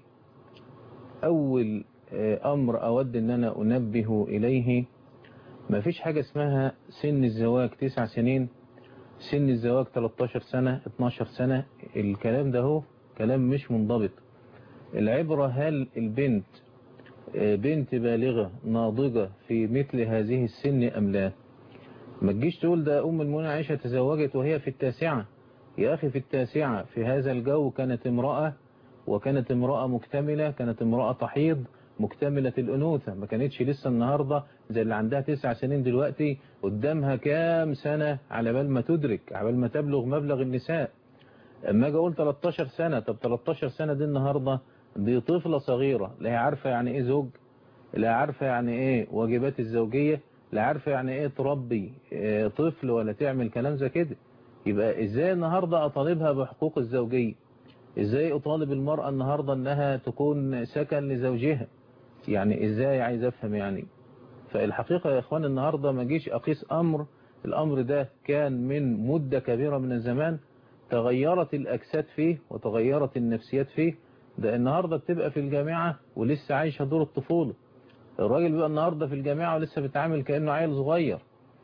أول آه، أمر أود أن أنا أنبه إليه ما فيش حاجة اسمها سن الزواج تسع سنين سن الزواج 13 سنة 12 سنة الكلام ده هو كلام مش منضبط العبرة هل البنت آه، بنت بالغة ناضجة في مثل هذه السن أم لا ما تجيش تقول ده أم المؤمنين عائشة تزوجت وهي في التاسعة يا أخي في التاسعة في هذا الجو كانت امرأة وكانت امرأة مكتملة كانت امرأة تحيض مكتملة الأنوثة ما كانتش لسه النهاردة زي اللي عندها تسع سنين دلوقتي قدامها كام سنة على بال ما تدرك على بال ما تبلغ مبلغ النساء اما اجي اقول 13 سنة طب 13 سنة دي النهاردة دي طفلة صغيرة لا هي عارفة يعني ايه زوج لا عارفة يعني ايه واجبات الزوجية لا عارفة يعني ايه تربي اه طفل ولا تعمل كلام زي كده يبقى ازاي النهاردة اطالبها بحقوق الزوجية ازاي اطالب المرأة النهاردة انها تكون سكن لزوجها يعني ازاي عايز افهم يعني فالحقيقة يا اخوان النهاردة ما جيش اقيس امر الامر ده كان من مدة كبيرة من الزمان تغيرت الاجساد فيه وتغيرت النفسيات فيه ده النهاردة بتبقى في الجامعة ولسه عايشة دور الطفولة الراجل بيبقى النهاردة في الجامعة ولسه بيتعامل كأنه عيل صغير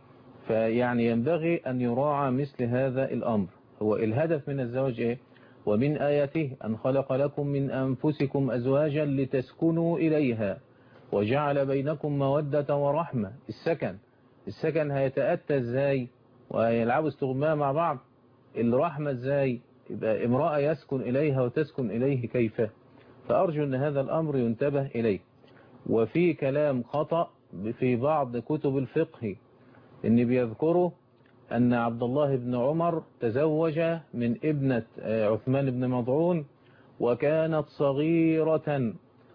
فيعني ينبغي أن يراعى مثل هذا الأمر هو الهدف من الزواج إيه ومن آياته أن خلق لكم من أنفسكم أزواجا لتسكنوا إليها وجعل بينكم مودة ورحمة السكن السكن هيتأتى إزاي ويلعبوا استغماء مع بعض الرحمة إزاي يبقى امرأة يسكن إليها وتسكن إليه كيف فأرجو أن هذا الأمر ينتبه إليه وفي كلام خطأ في بعض كتب الفقه إن بيذكروا أن عبد الله بن عمر تزوج من ابنة عثمان بن مضعون وكانت صغيرة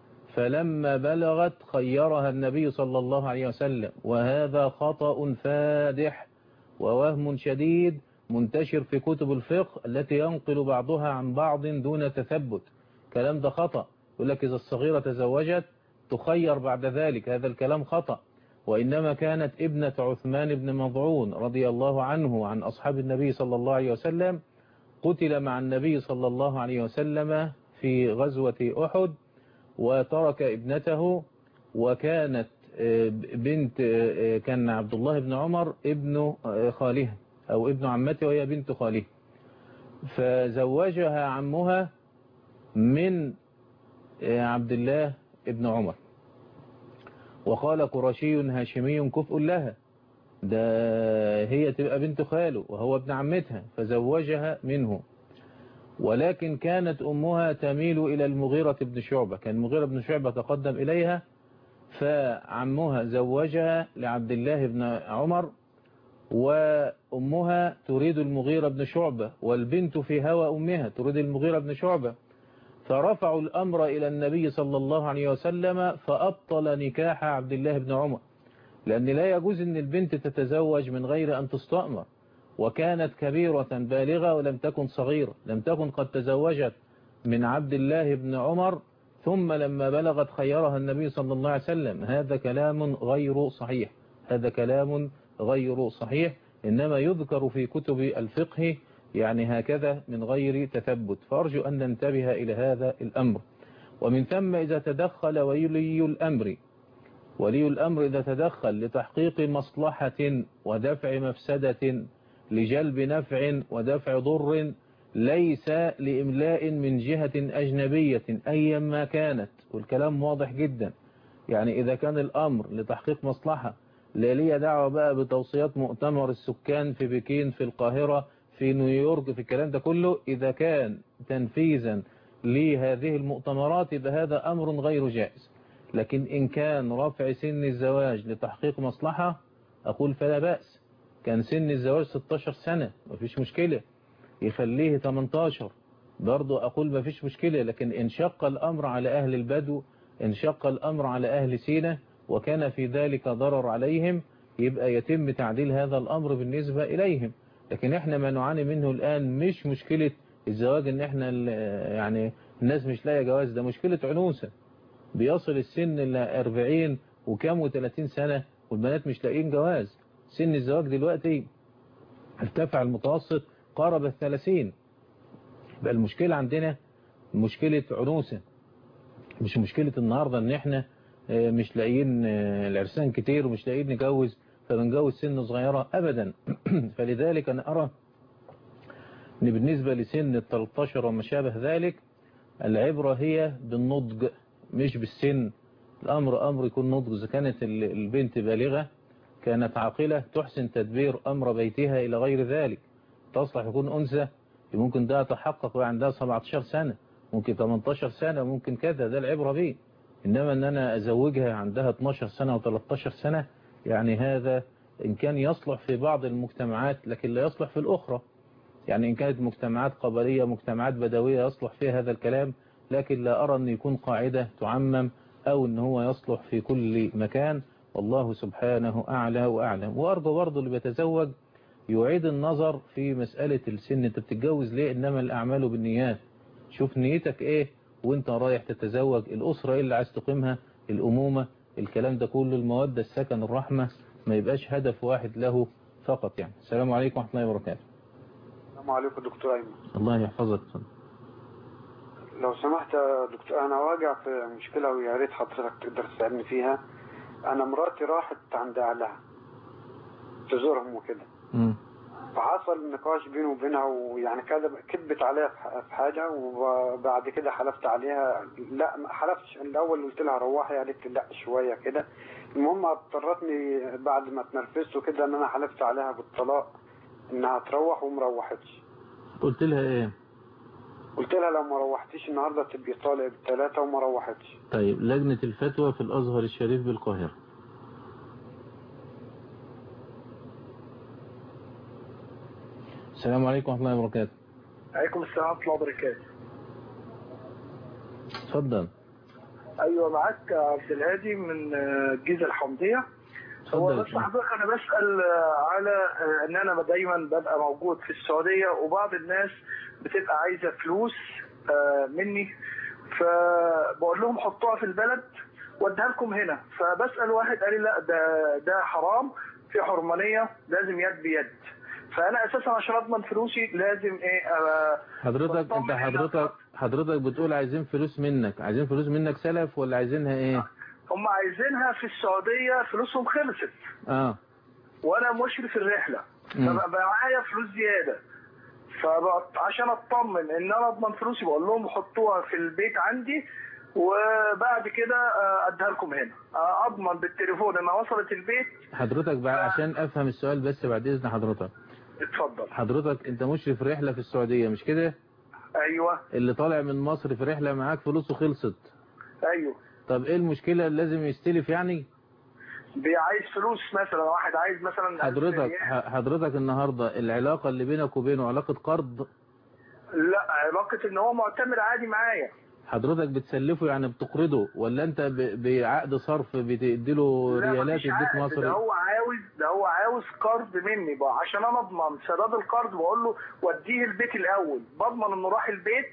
فلما بلغت خيرها النبي صلى الله عليه وسلم وهذا خطأ فادح ووهم شديد منتشر في كتب الفقه التي ينقل بعضها عن بعض دون تثبت كلام ده خطأ يقول لك إذا الصغيرة تزوجت تخير بعد ذلك هذا الكلام خطأ وإنما كانت ابنة عثمان بن مضعون رضي الله عنه عن أصحاب النبي صلى الله عليه وسلم قتل مع النبي صلى الله عليه وسلم في غزوة أحد وترك ابنته وكانت بنت كان عبد الله بن عمر ابن خالها أو ابن عمته وهي بنت خاله فزوجها عمها من عبد الله ابن عمر وقال قرشي هاشمي كفء لها ده هي تبقى بنت خاله وهو ابن عمتها فزوجها منه ولكن كانت أمها تميل إلى المغيرة بن شعبة كان المغيرة بن شعبة تقدم إليها فعمها زوجها لعبد الله بن عمر وأمها تريد المغيرة بن شعبة والبنت في هوى أمها تريد المغيرة بن شعبة فرفعوا الأمر إلى النبي صلى الله عليه وسلم فأبطل نكاح عبد الله بن عمر لأن لا يجوز أن البنت تتزوج من غير أن تستأمر وكانت كبيرة بالغة ولم تكن صغيرة لم تكن قد تزوجت من عبد الله بن عمر ثم لما بلغت خيرها النبي صلى الله عليه وسلم هذا كلام غير صحيح هذا كلام غير صحيح إنما يذكر في كتب الفقه يعني هكذا من غير تثبت فأرجو أن ننتبه إلى هذا الأمر ومن ثم إذا تدخل ولي الأمر ولي الأمر إذا تدخل لتحقيق مصلحة ودفع مفسدة لجلب نفع ودفع ضر ليس لإملاء من جهة أجنبية أيا ما كانت والكلام واضح جدا يعني إذا كان الأمر لتحقيق مصلحة لا لي دعوة بقى بتوصيات مؤتمر السكان في بكين في القاهرة في نيويورك في الكلام ده كله إذا كان تنفيذا لهذه المؤتمرات يبقى هذا أمر غير جائز لكن إن كان رفع سن الزواج لتحقيق مصلحة أقول فلا بأس كان سن الزواج 16 سنة مفيش مشكلة يخليه 18 برضو أقول مفيش مشكلة لكن إن شق الأمر على أهل البدو إن شق الأمر على أهل سينا وكان في ذلك ضرر عليهم يبقى يتم تعديل هذا الأمر بالنسبة إليهم لكن احنا ما نعاني منه الآن مش مشكلة الزواج ان احنا يعني الناس مش لاقيه جواز ده مشكلة عنوسة بيصل السن ل 40 وكام و30 سنة والبنات مش لاقيين جواز سن الزواج دلوقتي ارتفع المتوسط قارب الثلاثين بقى المشكلة عندنا مشكلة عنوسة مش مشكلة النهاردة ان احنا مش لاقيين العرسان كتير ومش لاقيين نجوز فبنجوز سن صغيرة ابدا فلذلك انا ارى ان بالنسبة لسن ال 13 وما شابه ذلك العبرة هي بالنضج مش بالسن الامر امر يكون نضج اذا كانت البنت بالغة كانت عاقلة تحسن تدبير امر بيتها الى غير ذلك تصلح يكون انثى ممكن ده تحقق وعندها 17 سنة ممكن 18 سنة ممكن كذا ده العبرة بيه إنما أن أنا أزوجها عندها 12 سنة و13 سنة يعني هذا إن كان يصلح في بعض المجتمعات لكن لا يصلح في الأخرى يعني إن كانت مجتمعات قبلية مجتمعات بدوية يصلح فيها هذا الكلام لكن لا أرى أن يكون قاعدة تعمم أو أن هو يصلح في كل مكان والله سبحانه أعلى وأعلم وأرجو برضه اللي بيتزوج يعيد النظر في مسألة السن انت بتتجوز ليه انما الاعمال بالنيات شوف نيتك ايه وانت رايح تتزوج الاسرة ايه اللي عايز تقيمها الامومة الكلام ده كله المودة السكن الرحمة ما يبقاش هدف واحد له فقط يعني السلام عليكم ورحمة الله وبركاته
السلام عليكم دكتور ايمن
الله يحفظك
لو سمحت يا دكتور انا واجع في مشكلة ويا ريت حضرتك تقدر تساعدني فيها انا مراتي راحت عند اهلها تزورهم وكده فحصل نقاش بيني وبينها ويعني كده كذبت عليها في حاجة وبعد كده حلفت عليها لا ما حلفتش الأول قلت لها روحي قالت لي لا شوية كده المهم اضطرتني بعد ما اتنرفزت وكده ان انا حلفت عليها بالطلاق انها تروح وما روحتش
قلت لها ايه
قلت لها لو ما روحتيش النهارده تبقي طالق بالثلاثة وما روحتش
طيب لجنة الفتوى في الأزهر الشريف بالقاهرة السلام عليكم ورحمة الله وبركاته
عليكم السلام ورحمة الله وبركاته
اتفضل
ايوه معاك عبد الهادي من الجيزة الحمدية هو
اتفضل
بس حضرتك انا بسأل على ان انا دايما ببقى موجود في السعودية وبعض الناس بتبقى عايزة فلوس آه، مني فبقول لهم حطوها في البلد واديها لكم هنا فبسأل واحد قال لي لا ده ده حرام في حرمانية لازم يد بيد فانا اساسا عشان اضمن فلوسي لازم ايه آه،
حضرتك انت حضرتك حضرتك بتقول عايزين فلوس منك عايزين فلوس منك سلف ولا عايزينها ايه
هم عايزينها في السعودية فلوسهم خلصت
اه
وانا مشرف الرحلة
مم.
فبقى معايا فلوس زيادة فعشان اطمن ان انا اضمن فلوسي بقول لهم حطوها في البيت عندي وبعد كده آه، اديها لكم هنا آه، اضمن بالتليفون انها وصلت البيت
حضرتك بقى عشان افهم السؤال بس بعد اذن حضرتك
اتفضل
حضرتك انت مشرف رحلة في السعودية مش كده
ايوه
اللي طالع من مصر في رحلة معاك فلوسه خلصت
ايوه
طب ايه المشكلة لازم يستلف يعني
بي- عايز فلوس مثلا واحد عايز مثلا ألف
حضرتك
ريال.
ح- حضرتك النهاردة العلاقة اللي بينك وبينه علاقة قرض
لا علاقه ان هو معتمد عادي معايا
حضرتك بتسلفه يعني بتقرضه ولا انت ب- بعقد صرف بتديله
لا
ريالات
مفيش
يديك
عقد، ده
مصري
هو عاوز ده هو عاوز قرض مني بقى عشان انا اضمن سداد القرض بقول له وديه البيت الاول بضمن انه راح البيت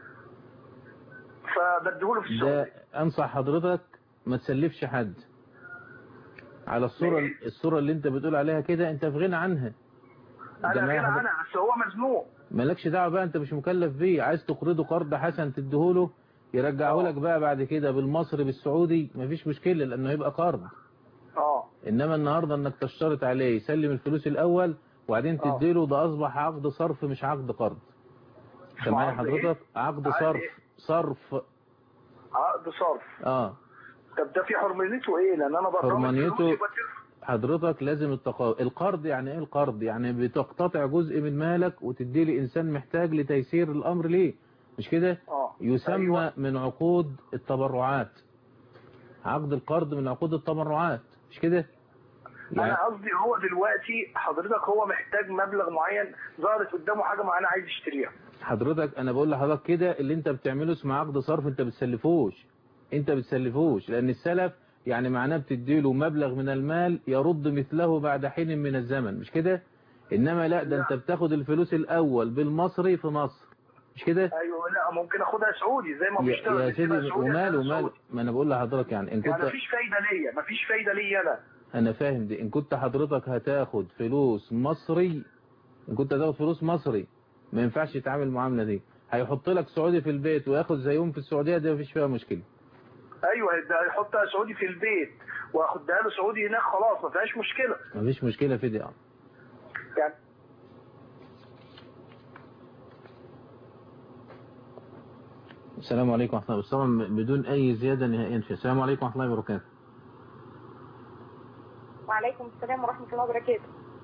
فبديهوله في السعوديه
ده انصح حضرتك ما تسلفش حد على الصورة الصورة اللي انت بتقول عليها كده انت في غنى عنها
انا
جماعة
غير
حضرتك-
عنها بس هو مزنوق
مالكش دعوه بقى انت مش مكلف بيه عايز تقرضه قرض حسن تديهوله يرجعه لك بقى بعد كده بالمصري بالسعودي مفيش مشكله لانه يبقى قرض
اه
انما النهارده انك تشترط عليه يسلم الفلوس الاول وبعدين
آه.
تديله ده اصبح عقد صرف مش عقد قرض سامعني
عقد إيه؟
حضرتك عقد
عقد
صرف
إيه؟
صرف
عقد صرف
اه
طب ده في حرمانيته ايه لان انا بضمن
حرمانيته
فلوسي بديله-
حضرتك لازم التقا... القرض يعني ايه القرض يعني بتقتطع جزء من مالك وتديه لإنسان محتاج لتيسير الأمر ليه مش كده
اه
يسمى
أيوة.
من عقود التبرعات عقد القرض من عقود التبرعات مش كده يعني
انا قصدي هو دلوقتي حضرتك هو محتاج مبلغ معين ظهرت قدامه حاجه معينه عايز يشتريها
حضرتك انا بقول لحضرتك كده اللي انت بتعمله اسمه عقد صرف انت بتسلفوش انت بتسلفوش لان السلف يعني معناه بتديله مبلغ من المال يرد مثله بعد حين من الزمن مش كده انما لا ده انت بتاخد الفلوس الاول بالمصري في مصر مش كده
ايوه لا ممكن اخدها سعودي زي ما
يا,
بيشتغل
يا
بيشتغل
سيدي
سعودي
وماله
عشان
وماله ما انا بقول لحضرتك يعني ان
يعني
كنت
مفيش فايده ليا مفيش فايده ليا انا
انا فاهم دي ان كنت حضرتك هتاخد فلوس مصري ان كنت هتاخد فلوس مصري ما ينفعش تتعامل المعامله دي هيحط لك سعودي في البيت وياخد زيهم في السعوديه دي مفيش فيها مشكله
ايوه ده هيحطها سعودي في البيت واخدها له سعودي هناك خلاص ما فيهاش مشكله
مفيش مشكله في دي اه
يعني
السلام عليكم ورحمه الله وبركاته طبعا بدون اي زياده نهائيا في السلام عليكم ورحمه الله وبركاته
وعليكم السلام ورحمة الله وبركاته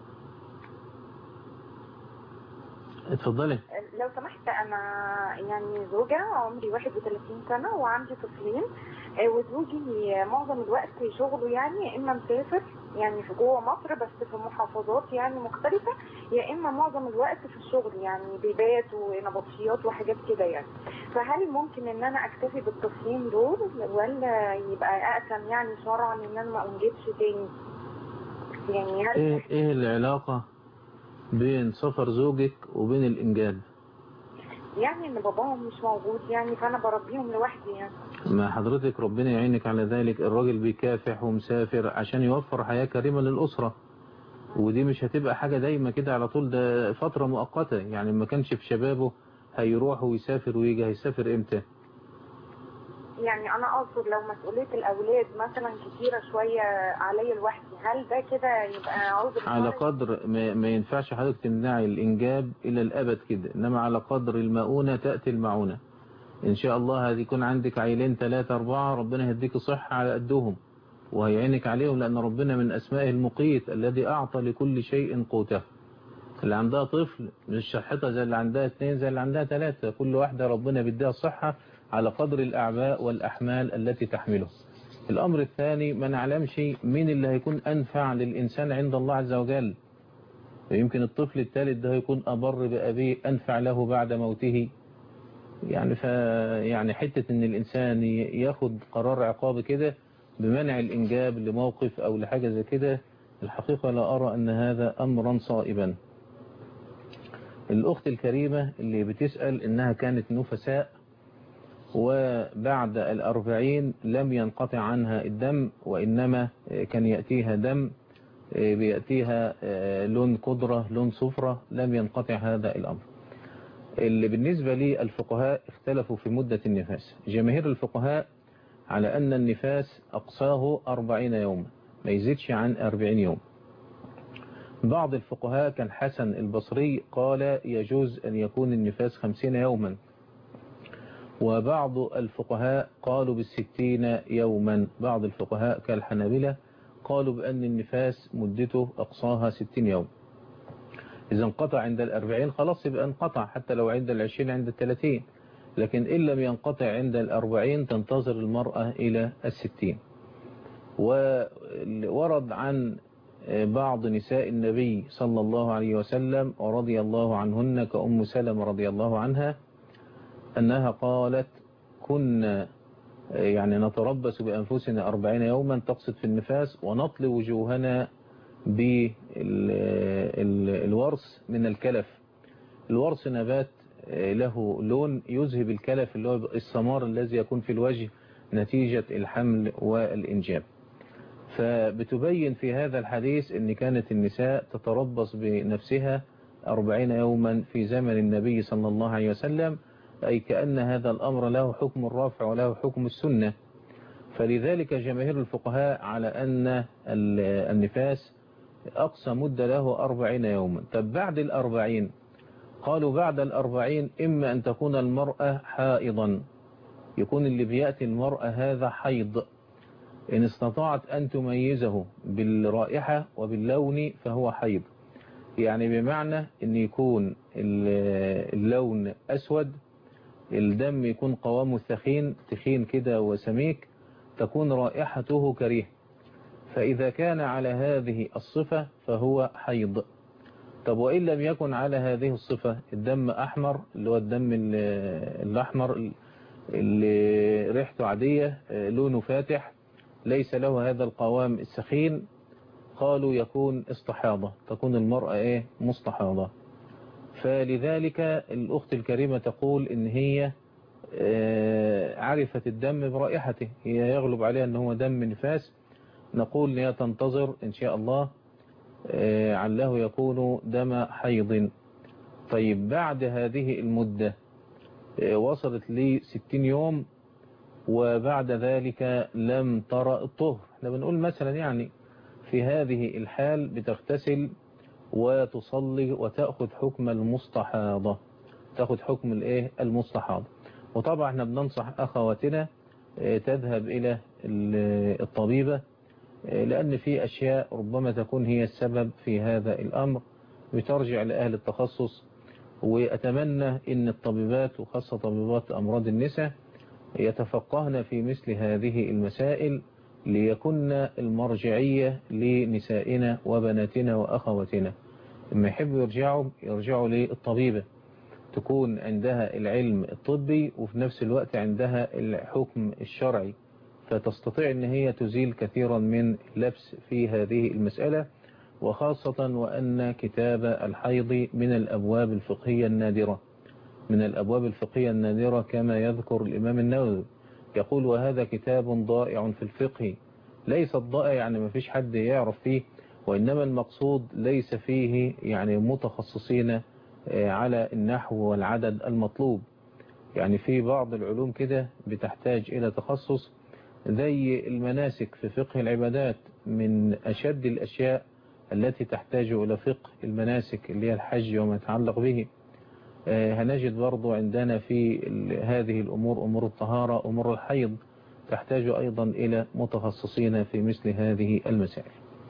اتفضلي
لو سمحت أنا يعني زوجة عمري 31 سنة وعندي طفلين آه، وزوجي معظم الوقت شغله يعني يا إما مسافر يعني في جوه مصر بس في محافظات يعني مختلفة يا إما معظم الوقت في الشغل يعني بيبات ونبطشيات وحاجات كده يعني فهل ممكن إن أنا أكتفي بالطفلين دول ولا يبقى أقسم يعني شرعا إن أنا ما أنجبش تاني يعني هل
ايه ايه العلاقه بين سفر زوجك وبين الانجاب
يعني ان باباهم مش موجود يعني فانا بربيهم لوحدي يعني
ما حضرتك ربنا يعينك على ذلك الراجل بيكافح ومسافر عشان يوفر حياة كريمة للأسرة ودي مش هتبقى حاجة دايما كده على طول ده فترة مؤقتة يعني ما كانش في شبابه هيروح ويسافر ويجي هيسافر امتى
يعني انا اقصد لو مسؤوليه الاولاد مثلا كتيره شويه عليا لوحدي هل ده كده يبقى عذر
على
شرعي؟
قدر ما, ما ينفعش حضرتك تمنعي الإنجاب إلى الأبد كده إنما على قدر المؤونة تأتي المعونة إن شاء الله هيكون عندك عيلين ثلاثة أربعة ربنا يهديك صحة على قدهم وهيعينك عليهم لأن ربنا من أسمائه المقيت الذي أعطى لكل شيء قوته اللي عندها طفل مش شحتها زي اللي عندها اثنين زي اللي عندها ثلاثة كل واحدة ربنا بيديها صحة على قدر الأعباء والأحمال التي تحمله الأمر الثاني ما نعلمش مين اللي هيكون أنفع للإنسان عند الله عز وجل ويمكن الطفل الثالث ده يكون أبر بأبيه أنفع له بعد موته يعني ف يعني حتة إن الإنسان ي- ياخد قرار عقاب كده بمنع الإنجاب لموقف أو لحاجة زي كده الحقيقة لا أرى أن هذا أمرا صائبا الأخت الكريمة اللي بتسأل إنها كانت نفساء وبعد الأربعين لم ينقطع عنها الدم وإنما كان يأتيها دم بيأتيها لون قدرة لون صفرة لم ينقطع هذا الأمر اللي بالنسبة لي الفقهاء اختلفوا في مدة النفاس جماهير الفقهاء على أن النفاس أقصاه أربعين يوما ما يزيدش عن أربعين يوم بعض الفقهاء كان حسن البصري قال يجوز أن يكون النفاس خمسين يوما وبعض الفقهاء قالوا بالستين يوما بعض الفقهاء كالحنابلة قالوا بأن النفاس مدته أقصاها ستين يوم إذا انقطع عند الأربعين خلاص يبقى انقطع حتى لو عند العشرين عند الثلاثين لكن إن لم ينقطع عند الأربعين تنتظر المرأة إلى الستين وورد عن بعض نساء النبي صلى الله عليه وسلم ورضي الله عنهن كأم سلمة رضي الله عنها أنها قالت كنا يعني نتربص بأنفسنا أربعين يوما تقصد في النفاس ونطلي وجوهنا بالورس من الكلف الورس نبات له لون يذهب الكلف اللي هو السمار الذي يكون في الوجه نتيجة الحمل والإنجاب فبتبين في هذا الحديث أن كانت النساء تتربص بنفسها أربعين يوما في زمن النبي صلى الله عليه وسلم أي كأن هذا الأمر له حكم الرافع وله حكم السنة فلذلك جماهير الفقهاء على أن النفاس أقصى مدة له أربعين يوما طب بعد الأربعين قالوا بعد الأربعين إما أن تكون المرأة حائضا يكون اللي بيأتي المرأة هذا حيض إن استطاعت أن تميزه بالرائحة وباللون فهو حيض يعني بمعنى أن يكون اللون أسود الدم يكون قوامه ثخين تخين كده وسميك تكون رائحته كريه فإذا كان على هذه الصفة فهو حيض طب وإن لم يكن على هذه الصفة الدم أحمر اللي هو الدم الأحمر اللي ريحته عادية لونه فاتح ليس له هذا القوام السخين قالوا يكون استحاضة تكون المرأة ايه مستحاضة فلذلك الأخت الكريمة تقول إن هي عرفت الدم برائحته هي يغلب عليها أنه هو دم نفاس نقول إن هي تنتظر إن شاء الله عله يكون دم حيض طيب بعد هذه المدة وصلت لي 60 يوم وبعد ذلك لم ترى الطهر احنا بنقول مثلا يعني في هذه الحال بتغتسل وتصلي وتأخذ حكم المستحاضة تأخذ حكم الايه المستحاضة وطبعا احنا بننصح أخواتنا تذهب إلى الطبيبة لأن في أشياء ربما تكون هي السبب في هذا الأمر بترجع لأهل التخصص وأتمنى أن الطبيبات وخاصة طبيبات أمراض النساء يتفقهن في مثل هذه المسائل ليكن المرجعية لنسائنا وبناتنا وأخواتنا لما يحبوا يرجعوا يرجعوا للطبيبة تكون عندها العلم الطبي وفي نفس الوقت عندها الحكم الشرعي فتستطيع ان هي تزيل كثيرا من لبس في هذه المسألة وخاصة وأن كتاب الحيض من الأبواب الفقهية النادرة من الأبواب الفقهية النادرة كما يذكر الإمام النووي يقول وهذا كتاب ضائع في الفقه ليس الضائع يعني ما فيش حد يعرف فيه وإنما المقصود ليس فيه يعني متخصصين على النحو والعدد المطلوب يعني في بعض العلوم كده بتحتاج إلى تخصص زي المناسك في فقه العبادات من أشد الأشياء التي تحتاج إلى فقه المناسك اللي هي الحج وما يتعلق به هنجد برضو عندنا في هذه الأمور أمور الطهارة أمور الحيض تحتاج أيضا إلى متخصصين في مثل هذه المسائل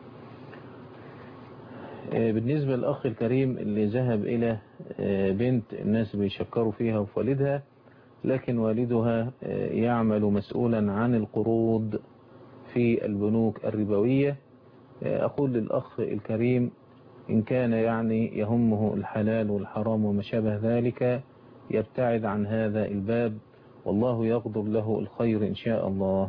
بالنسبة للأخ الكريم اللي ذهب إلى بنت الناس بيشكروا فيها وفي والدها لكن والدها يعمل مسؤولا عن القروض في البنوك الربوية أقول للأخ الكريم إن كان يعني يهمه الحلال والحرام وما شابه ذلك يبتعد عن هذا الباب والله يقدر له الخير إن شاء الله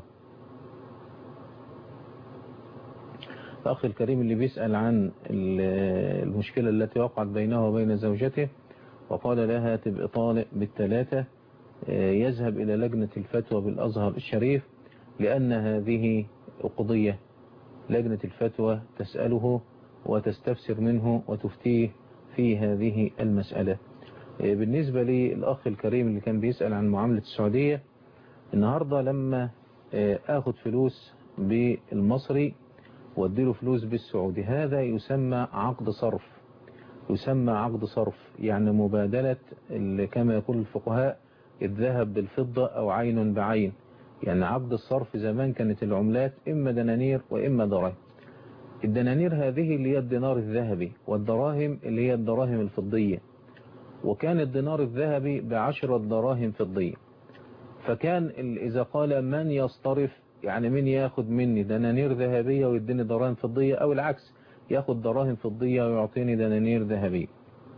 الأخ الكريم اللي بيسأل عن المشكلة التي وقعت بينه وبين زوجته وقال لها تبقى طالق بالثلاثة يذهب إلى لجنة الفتوى بالأزهر الشريف لأن هذه قضية لجنة الفتوى تسأله وتستفسر منه وتفتيه في هذه المسألة بالنسبة للأخ الكريم اللي كان بيسأل عن معاملة السعودية النهاردة لما أخذ فلوس بالمصري واديله فلوس بالسعودي هذا يسمى عقد صرف يسمى عقد صرف يعني مبادلة كما يقول الفقهاء الذهب بالفضة أو عين بعين يعني عقد الصرف زمان كانت العملات إما دنانير وإما دراهم الدنانير هذه اللي هي الدينار الذهبي والدراهم اللي هي الدراهم الفضية وكان الدينار الذهبي بعشرة دراهم فضية فكان ال- إذا قال من يصطرف يعني من ياخد مني دنانير ذهبية ويديني دراهم فضية أو العكس ياخد دراهم فضية ويعطيني دنانير ذهبية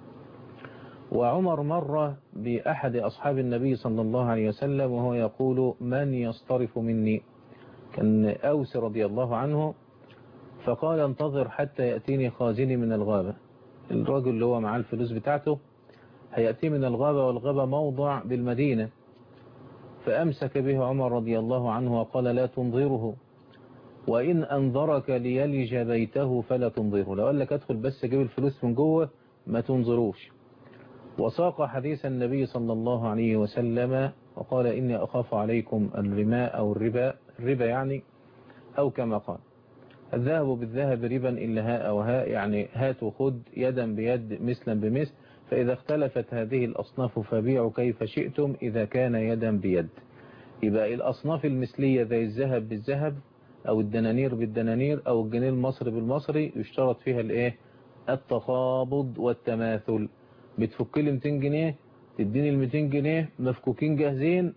وعمر مر بأحد أصحاب النبي صلى الله عليه وسلم وهو يقول من يصطرف مني كان أوس رضي الله عنه فقال انتظر حتى يأتيني خازني من الغابة الراجل اللي هو معاه الفلوس بتاعته هيأتي من الغابة والغابة موضع بالمدينة فأمسك به عمر رضي الله عنه وقال لا تنظره وإن أنظرك ليلج بيته فلا تنظره لو قال لك ادخل بس جيب الفلوس من جوه ما تنظروش وساق حديث النبي صلى الله عليه وسلم وقال إني أخاف عليكم الرماء أو الربا الربا يعني أو كما قال الذهب بالذهب ربا إلا هاء وهاء يعني هات وخد يدا بيد مثلا بمثل فإذا اختلفت هذه الأصناف فبيعوا كيف شئتم إذا كان يدا بيد يبقى الأصناف المثلية زي الذهب بالذهب أو الدنانير بالدنانير أو الجنيه المصري بالمصري يشترط فيها الإيه التقابض والتماثل بتفك لي 200 جنيه تديني ال 200 جنيه مفكوكين جاهزين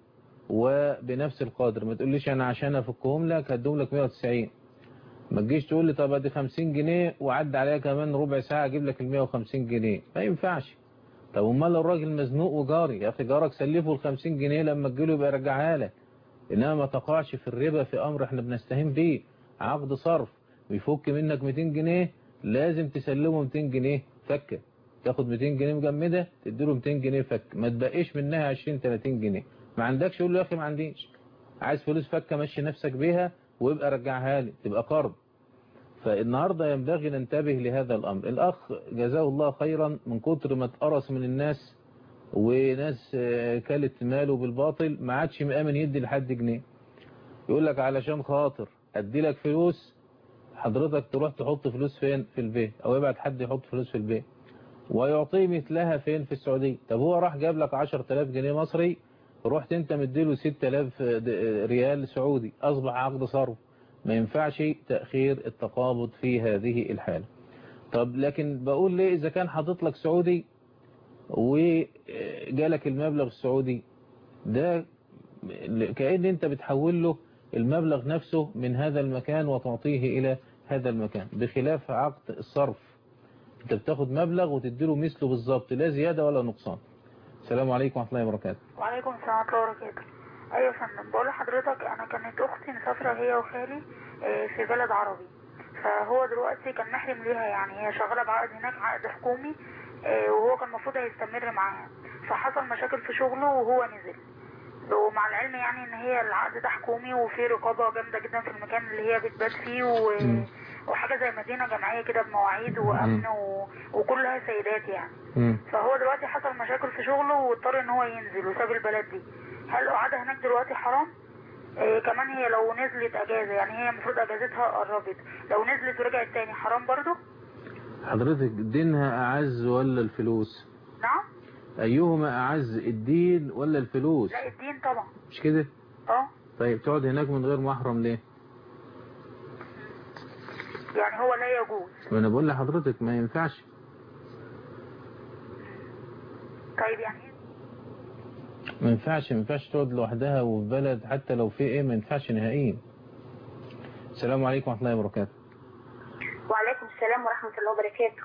وبنفس القدر ما تقوليش انا عشان افكهم لك هدوم لك 190 ما تجيش تقول لي طب ادي 50 جنيه وعد عليها كمان ربع ساعه اجيب لك ال 150 جنيه ما ينفعش طب امال الراجل مزنوق وجاري يا اخي جارك سلفه ال 50 جنيه لما تجيله يبقى يرجعها لك انما ما تقعش في الربا في امر احنا بنستهين بيه عقد صرف ويفك منك 200 جنيه لازم تسلمه 200 جنيه فكه تاخد 200 جنيه مجمدة تديله 200 جنيه فك ما تبقيش منها 20 30 جنيه ما عندكش يقول له يا اخي ما عنديش عايز فلوس فكه مشي نفسك بيها ويبقى رجعها لي تبقى قرض فالنهارده ينبغي ننتبه لهذا الامر الاخ جزاه الله خيرا من كتر ما اتقرص من الناس وناس آه، كلت ماله بالباطل ما عادش مآمن يدي لحد جنيه يقول لك علشان خاطر ادي لك فلوس حضرتك تروح تحط فلوس فين في البيت او يبعت حد يحط فلوس في البيت ويعطيه مثلها فين في السعودية طب هو راح جاب لك 10000 جنيه مصري رحت انت مديله 6000 ريال سعودي اصبح عقد صرف ما ينفعش تأخير التقابض في هذه الحالة طب لكن بقول ليه اذا كان حاطط لك سعودي وجالك المبلغ السعودي ده كأن انت بتحول له المبلغ نفسه من هذا المكان وتعطيه الى هذا المكان بخلاف عقد الصرف انت بتاخد مبلغ وتديله مثله بالظبط لا زيادة ولا نقصان السلام عليكم ورحمة الله وبركاته
وعليكم السلام ورحمة الله وبركاته ايوه يا فندم بقول لحضرتك انا كانت اختي مسافرة هي وخالي آه، في بلد عربي فهو دلوقتي كان محرم ليها يعني هي شغالة بعقد هناك عقد حكومي آه، وهو كان المفروض هيستمر معاها فحصل مشاكل في شغله وهو نزل ومع العلم يعني ان هي العقد ده حكومي وفي رقابة جامدة جدا في المكان اللي هي بتبات فيه و... وحاجة زي مدينة جمعية كده بمواعيد وامن و... وكلها سيدات يعني فهو دلوقتي حصل مشاكل في شغله واضطر ان هو ينزل وساب البلد دي هل قعدة هناك دلوقتي حرام إيه كمان هي لو نزلت اجازة يعني هي المفروض اجازتها قربت لو نزلت ورجعت تاني حرام برضو
حضرتك دينها أعز ولا الفلوس
نعم
أيهما أعز الدين ولا الفلوس
لا الدين طبعا
مش كده
اه
طيب تقعد هناك من غير محرم ليه
يعني هو لا يجوز
ما أنا بقول لحضرتك ما ينفعش
طيب يعني إيه؟
ما ينفعش ما ينفعش تقعد لوحدها وفي بلد حتى لو في ايه ما ينفعش نهائيا السلام عليكم ورحمة الله وبركاته
وعليكم السلام ورحمة الله وبركاته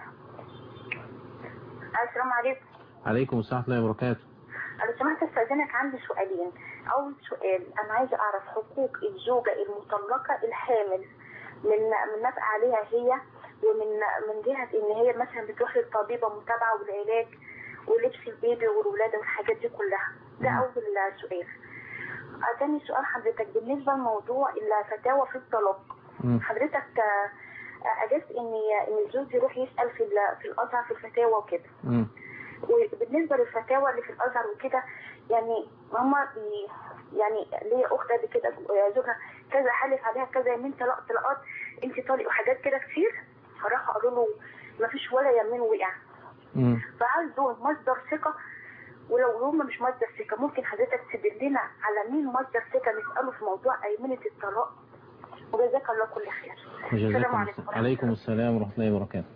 السلام عليكم
عليكم السلام ورحمة الله وبركاته
لو سمحت استاذنك عندي سؤالين اول سؤال انا عايزه اعرف حقوق الزوجه المطلقه الحامل من من نفقه عليها هي ومن من جهه ان هي مثلا بتروح للطبيبه متابعه والعلاج ولبس البيبي والولاده والحاجات دي كلها ده اول سؤال آه، تاني سؤال حضرتك بالنسبه لموضوع الفتاوى في الطلاق حضرتك آه، آه، اجزت ان ان الزوج يروح يسال في ال- في الازهر في الفتاوى وكده
مم.
وبالنسبه للفتاوى اللي في الازهر وكده يعني هما بي يعني ليا اخت قبل كده زوجها كذا حلف عليها كذا يمين طلاق طلاقات انت طالق وحاجات كده كتير فراح قالوا له ما فيش ولا يمين وقع
مم.
فهل دول مصدر ثقه ولو هم مش مصدر ثقه ممكن حضرتك تدلنا على مين مصدر ثقه نساله في موضوع ايمنه الطلاق وجزاك الله كل خير السلام
وجزاكم
عليكم ورحمة
عليكم السلام ورحمة الله وبركاته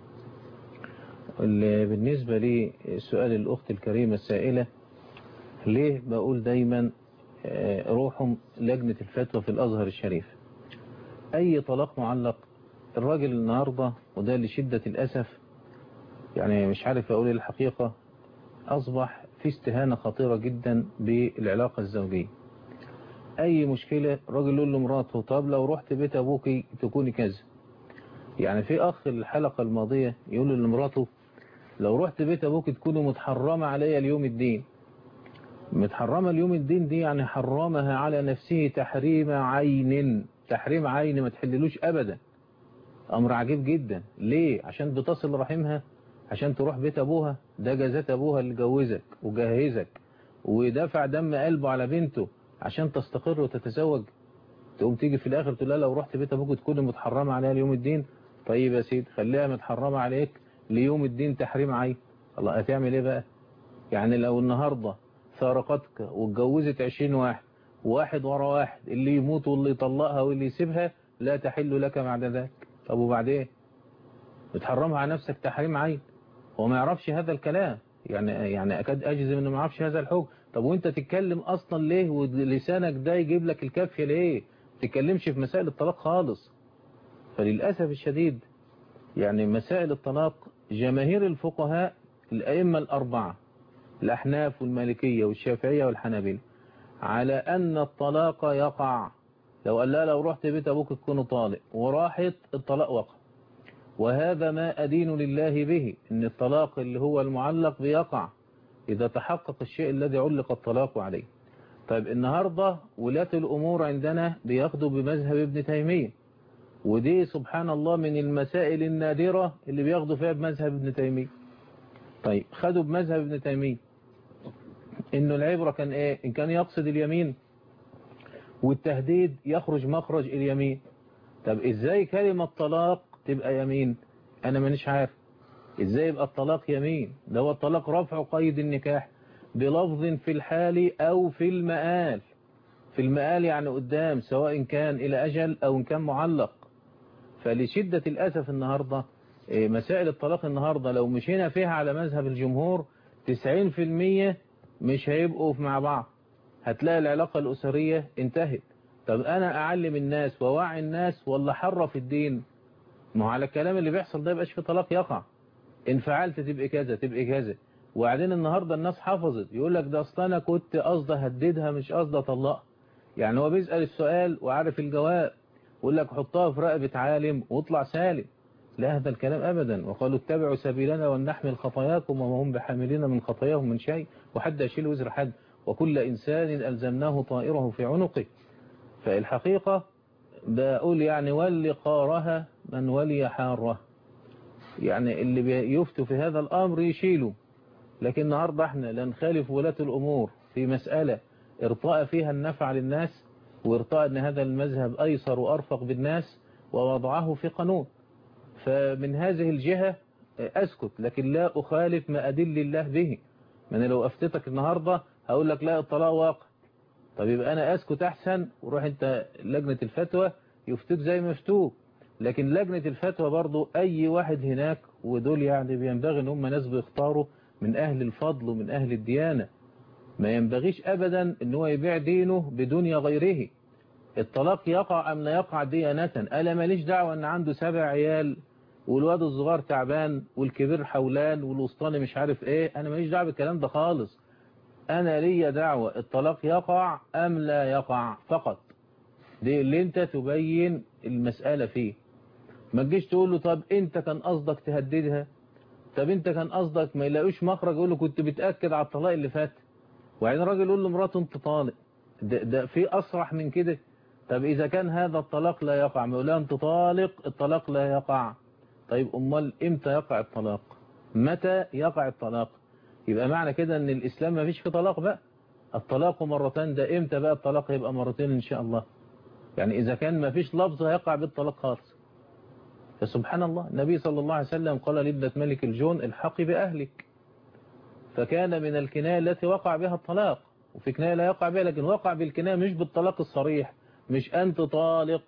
ال- بالنسبة لسؤال الأخت الكريمة السائلة ليه بقول دايما آه، روحوا لجنة الفتوى في الأزهر الشريف أي طلاق معلق الراجل النهاردة وده لشدة الأسف يعني مش عارف أقول إيه الحقيقة أصبح في استهانة خطيرة جدا بالعلاقة الزوجية أي مشكلة راجل يقول لمراته طب لو رحت بيت أبوكي تكوني كذا يعني في أخ الحلقة الماضية يقول لمراته لو رحت بيت أبوك تكوني متحرمة عليا اليوم الدين متحرمة اليوم الدين دي يعني حرمها على نفسه تحريم عين تحريم عين ما تحللوش أبدا أمر عجيب جدا ليه عشان بتصل رحمها عشان تروح بيت أبوها ده جازات أبوها اللي جوزك وجهزك ودفع دم قلبه على بنته عشان تستقر وتتزوج تقوم تيجي في الآخر تقول لها لو رحت بيت أبوك تكوني متحرمة عليها ليوم الدين طيب يا سيدي خليها متحرمة عليك ليوم الدين تحريم عين الله هتعمل ايه بقى يعني لو النهاردة فارقتك واتجوزت 20 واحد واحد ورا واحد اللي يموت واللي يطلقها واللي يسيبها لا تحل لك بعد ذلك طب وبعدين بتحرمها على نفسك تحريم عين هو ما يعرفش هذا الكلام يعني يعني اكاد اجزم انه ما يعرفش هذا الحكم طب وانت تتكلم اصلا ليه ولسانك ده يجيب لك الكافيه ليه ما تتكلمش في مسائل الطلاق خالص فللاسف الشديد يعني مسائل الطلاق جماهير الفقهاء الأئمة الأربعة الأحناف والمالكية والشافعية والحنابلة على أن الطلاق يقع لو قال لها لو رحت بيت أبوك تكون طالق وراحت الطلاق وقع وهذا ما أدين لله به أن الطلاق اللي هو المعلق بيقع إذا تحقق الشيء الذي علق الطلاق عليه طيب النهاردة ولاة الأمور عندنا بياخدوا بمذهب ابن تيمية ودي سبحان الله من المسائل النادرة اللي بياخدوا فيها بمذهب ابن تيمية طيب خدوا بمذهب ابن تيمية انه العبرة كان ايه ان كان يقصد اليمين والتهديد يخرج مخرج اليمين طب ازاي كلمة طلاق تبقى يمين انا مانيش عارف ازاي يبقى الطلاق يمين ده هو الطلاق رفع قيد النكاح بلفظ في الحال او في المآل في المآل يعني قدام سواء كان الى اجل او ان كان معلق فلشدة الأسف النهاردة إيه، مسائل الطلاق النهاردة لو مشينا فيها على مذهب الجمهور 90% مش هيبقوا مع بعض هتلاقي العلاقة الأسرية انتهت طب أنا أعلم الناس ووعي الناس ولا حرف الدين ما هو على الكلام اللي بيحصل ده يبقاش في طلاق يقع إن فعلت تبقى كذا تبقى كذا وبعدين النهاردة الناس حفظت يقول لك ده أصل أنا كنت قصدي هددها مش قصدي أطلقها يعني هو بيسأل السؤال وعارف الجواب يقول لك حطها في رقبة عالم واطلع سالم لا هذا الكلام أبدا وقالوا اتبعوا سبيلنا ولنحمل خطاياكم وما هم بحاملين من خطاياهم من شيء وحد يشيل وزر حد وكل إنسان ألزمناه طائره في عنقه فالحقيقة بقول يعني ولي قارها من ولي حارها يعني اللي بيفتوا في هذا الأمر يشيلوا لكن النهاردة احنا لا نخالف ولاة الأمور في مسألة ارطاء فيها النفع للناس وارطاء ان هذا المذهب ايسر وارفق بالناس ووضعه في قانون فمن هذه الجهة اسكت لكن لا اخالف ما ادل الله به ما انا لو افتتك النهاردة هقول لك لا الطلاق واقع طب يبقى انا اسكت احسن وروح انت لجنة الفتوى يفتوك زي ما يفتوك لكن لجنة الفتوى برضو اي واحد هناك ودول يعني بينبغي ان هم ناس بيختاروا من اهل الفضل ومن اهل الديانة ما ينبغيش ابدا ان هو يبيع دينه بدنيا غيره الطلاق يقع ام لا يقع ديانة انا ماليش دعوة ان عنده سبع عيال والواد الصغير تعبان والكبير حولان والوسطاني مش عارف ايه انا ماليش دعوة بالكلام ده خالص انا ليا دعوة الطلاق يقع ام لا يقع فقط دي اللي انت تبين المسألة فيه ما تجيش تقول له طب انت كان قصدك تهددها طب انت كان قصدك ما يلاقوش مخرج يقول له كنت بتأكد على الطلاق اللي فات وبعدين راجل يقول له مراته انت طالق ده, ده في أصرح من كده طب إذا كان هذا الطلاق لا يقع ما يقول لها انت طالق الطلاق لا يقع طيب أمال إمتى يقع الطلاق متى يقع الطلاق يبقى معنى كده ان الإسلام ما فيش في طلاق بقى الطلاق مرتين ده إمتى بقى الطلاق يبقى مرتين إن شاء الله يعني إذا كان ما فيش لفظ هيقع بالطلاق خالص فسبحان الله النبي صلى الله عليه وسلم قال لابنة ملك الجون الحقي بأهلك فكان من الكناية التي وقع بها الطلاق وفي كناية لا يقع بها لكن وقع بالكناية مش بالطلاق الصريح مش أنت طالق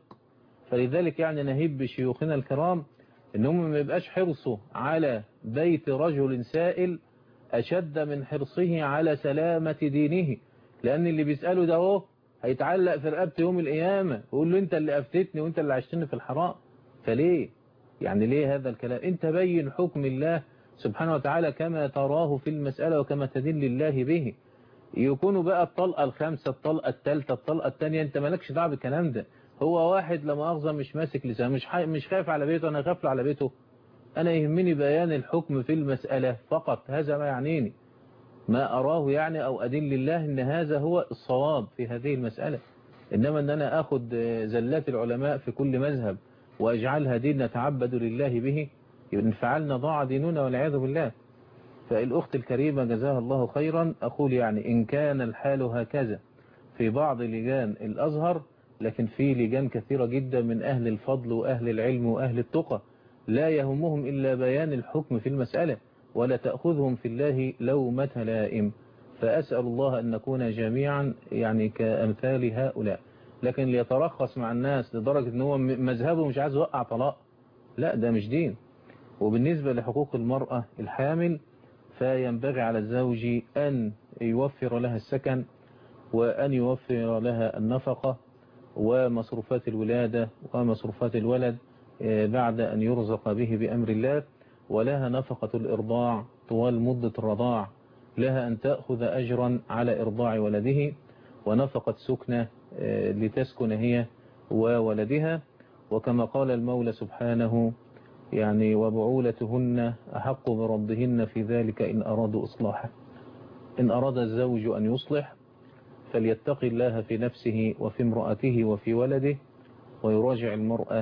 فلذلك يعني نهيب بشيوخنا الكرام إنهم ما يبقاش حرصه على بيت رجل سائل أشد من حرصه على سلامة دينه لأن اللي بيسأله ده هو هيتعلق في رقبته يوم القيامة ويقول له أنت اللي أفتتني وأنت اللي عشتني في الحرام فليه يعني ليه هذا الكلام أنت بين حكم الله سبحانه وتعالى كما تراه في المسألة وكما تدل الله به يكونوا بقى الطلقة الخامسة الطلقة الثالثة الطلقة الثانية أنت مالكش دعوه بالكلام ده هو واحد لما مؤاخذة مش ماسك لسان مش حي... مش خايف على بيته أنا خاف على بيته أنا يهمني بيان الحكم في المسألة فقط هذا ما يعنيني ما أراه يعني أو أدل الله أن هذا هو الصواب في هذه المسألة إنما أن أنا أخذ زلات العلماء في كل مذهب وأجعلها دين نتعبد لله به إن فعلنا ضاع ديننا والعياذ بالله فالأخت الكريمة جزاها الله خيرا أقول يعني إن كان الحال هكذا في بعض لجان الأزهر لكن في لجان كثيرة جدا من أهل الفضل وأهل العلم وأهل التقى لا يهمهم إلا بيان الحكم في المسألة ولا تأخذهم في الله لومة لائم فأسأل الله أن نكون جميعا يعني كأمثال هؤلاء لكن ليترخص مع الناس لدرجة أنه مذهبه مش عايز يوقع طلاق لا ده مش دين وبالنسبة لحقوق المرأة الحامل فينبغي على الزوج أن يوفر لها السكن وأن يوفر لها النفقة ومصروفات الولادة ومصروفات الولد بعد أن يرزق به بأمر الله ولها نفقة الإرضاع طوال مدة الرضاع لها أن تأخذ أجرا على إرضاع ولده ونفقة سكنة لتسكن هي وولدها وكما قال المولى سبحانه يعني وبعولتهن أحق بربهن في ذلك إن أرادوا إصلاحا إن أراد الزوج أن يصلح فليتقي الله في نفسه وفي امرأته وفي ولده ويراجع المرأة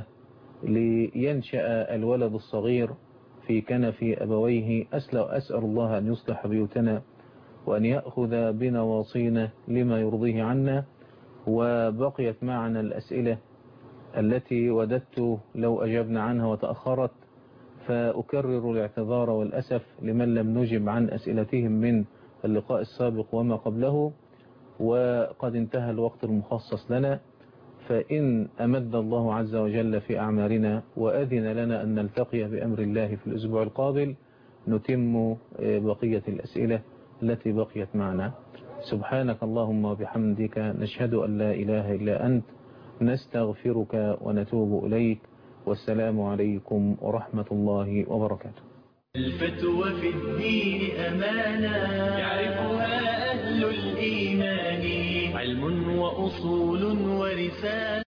لينشأ الولد الصغير في كنف أبويه أسأل الله أن يصلح بيوتنا وأن يأخذ بنواصينا لما يرضيه عنا وبقيت معنا الأسئلة التي وددت لو أجبنا عنها وتأخرت فأكرر الاعتذار والأسف لمن لم نجب عن أسئلتهم من اللقاء السابق وما قبله وقد انتهى الوقت المخصص لنا فإن أمد الله عز وجل في أعمارنا وأذن لنا أن نلتقي بأمر الله في الأسبوع القابل نتم بقية الأسئلة التي بقيت معنا سبحانك اللهم وبحمدك نشهد أن لا إله إلا أنت نستغفرك ونتوب إليك والسلام عليكم ورحمة الله وبركاته
الفتوى في الدين أمانة يعرفها أهل الإيمان علم وأصول ورسالة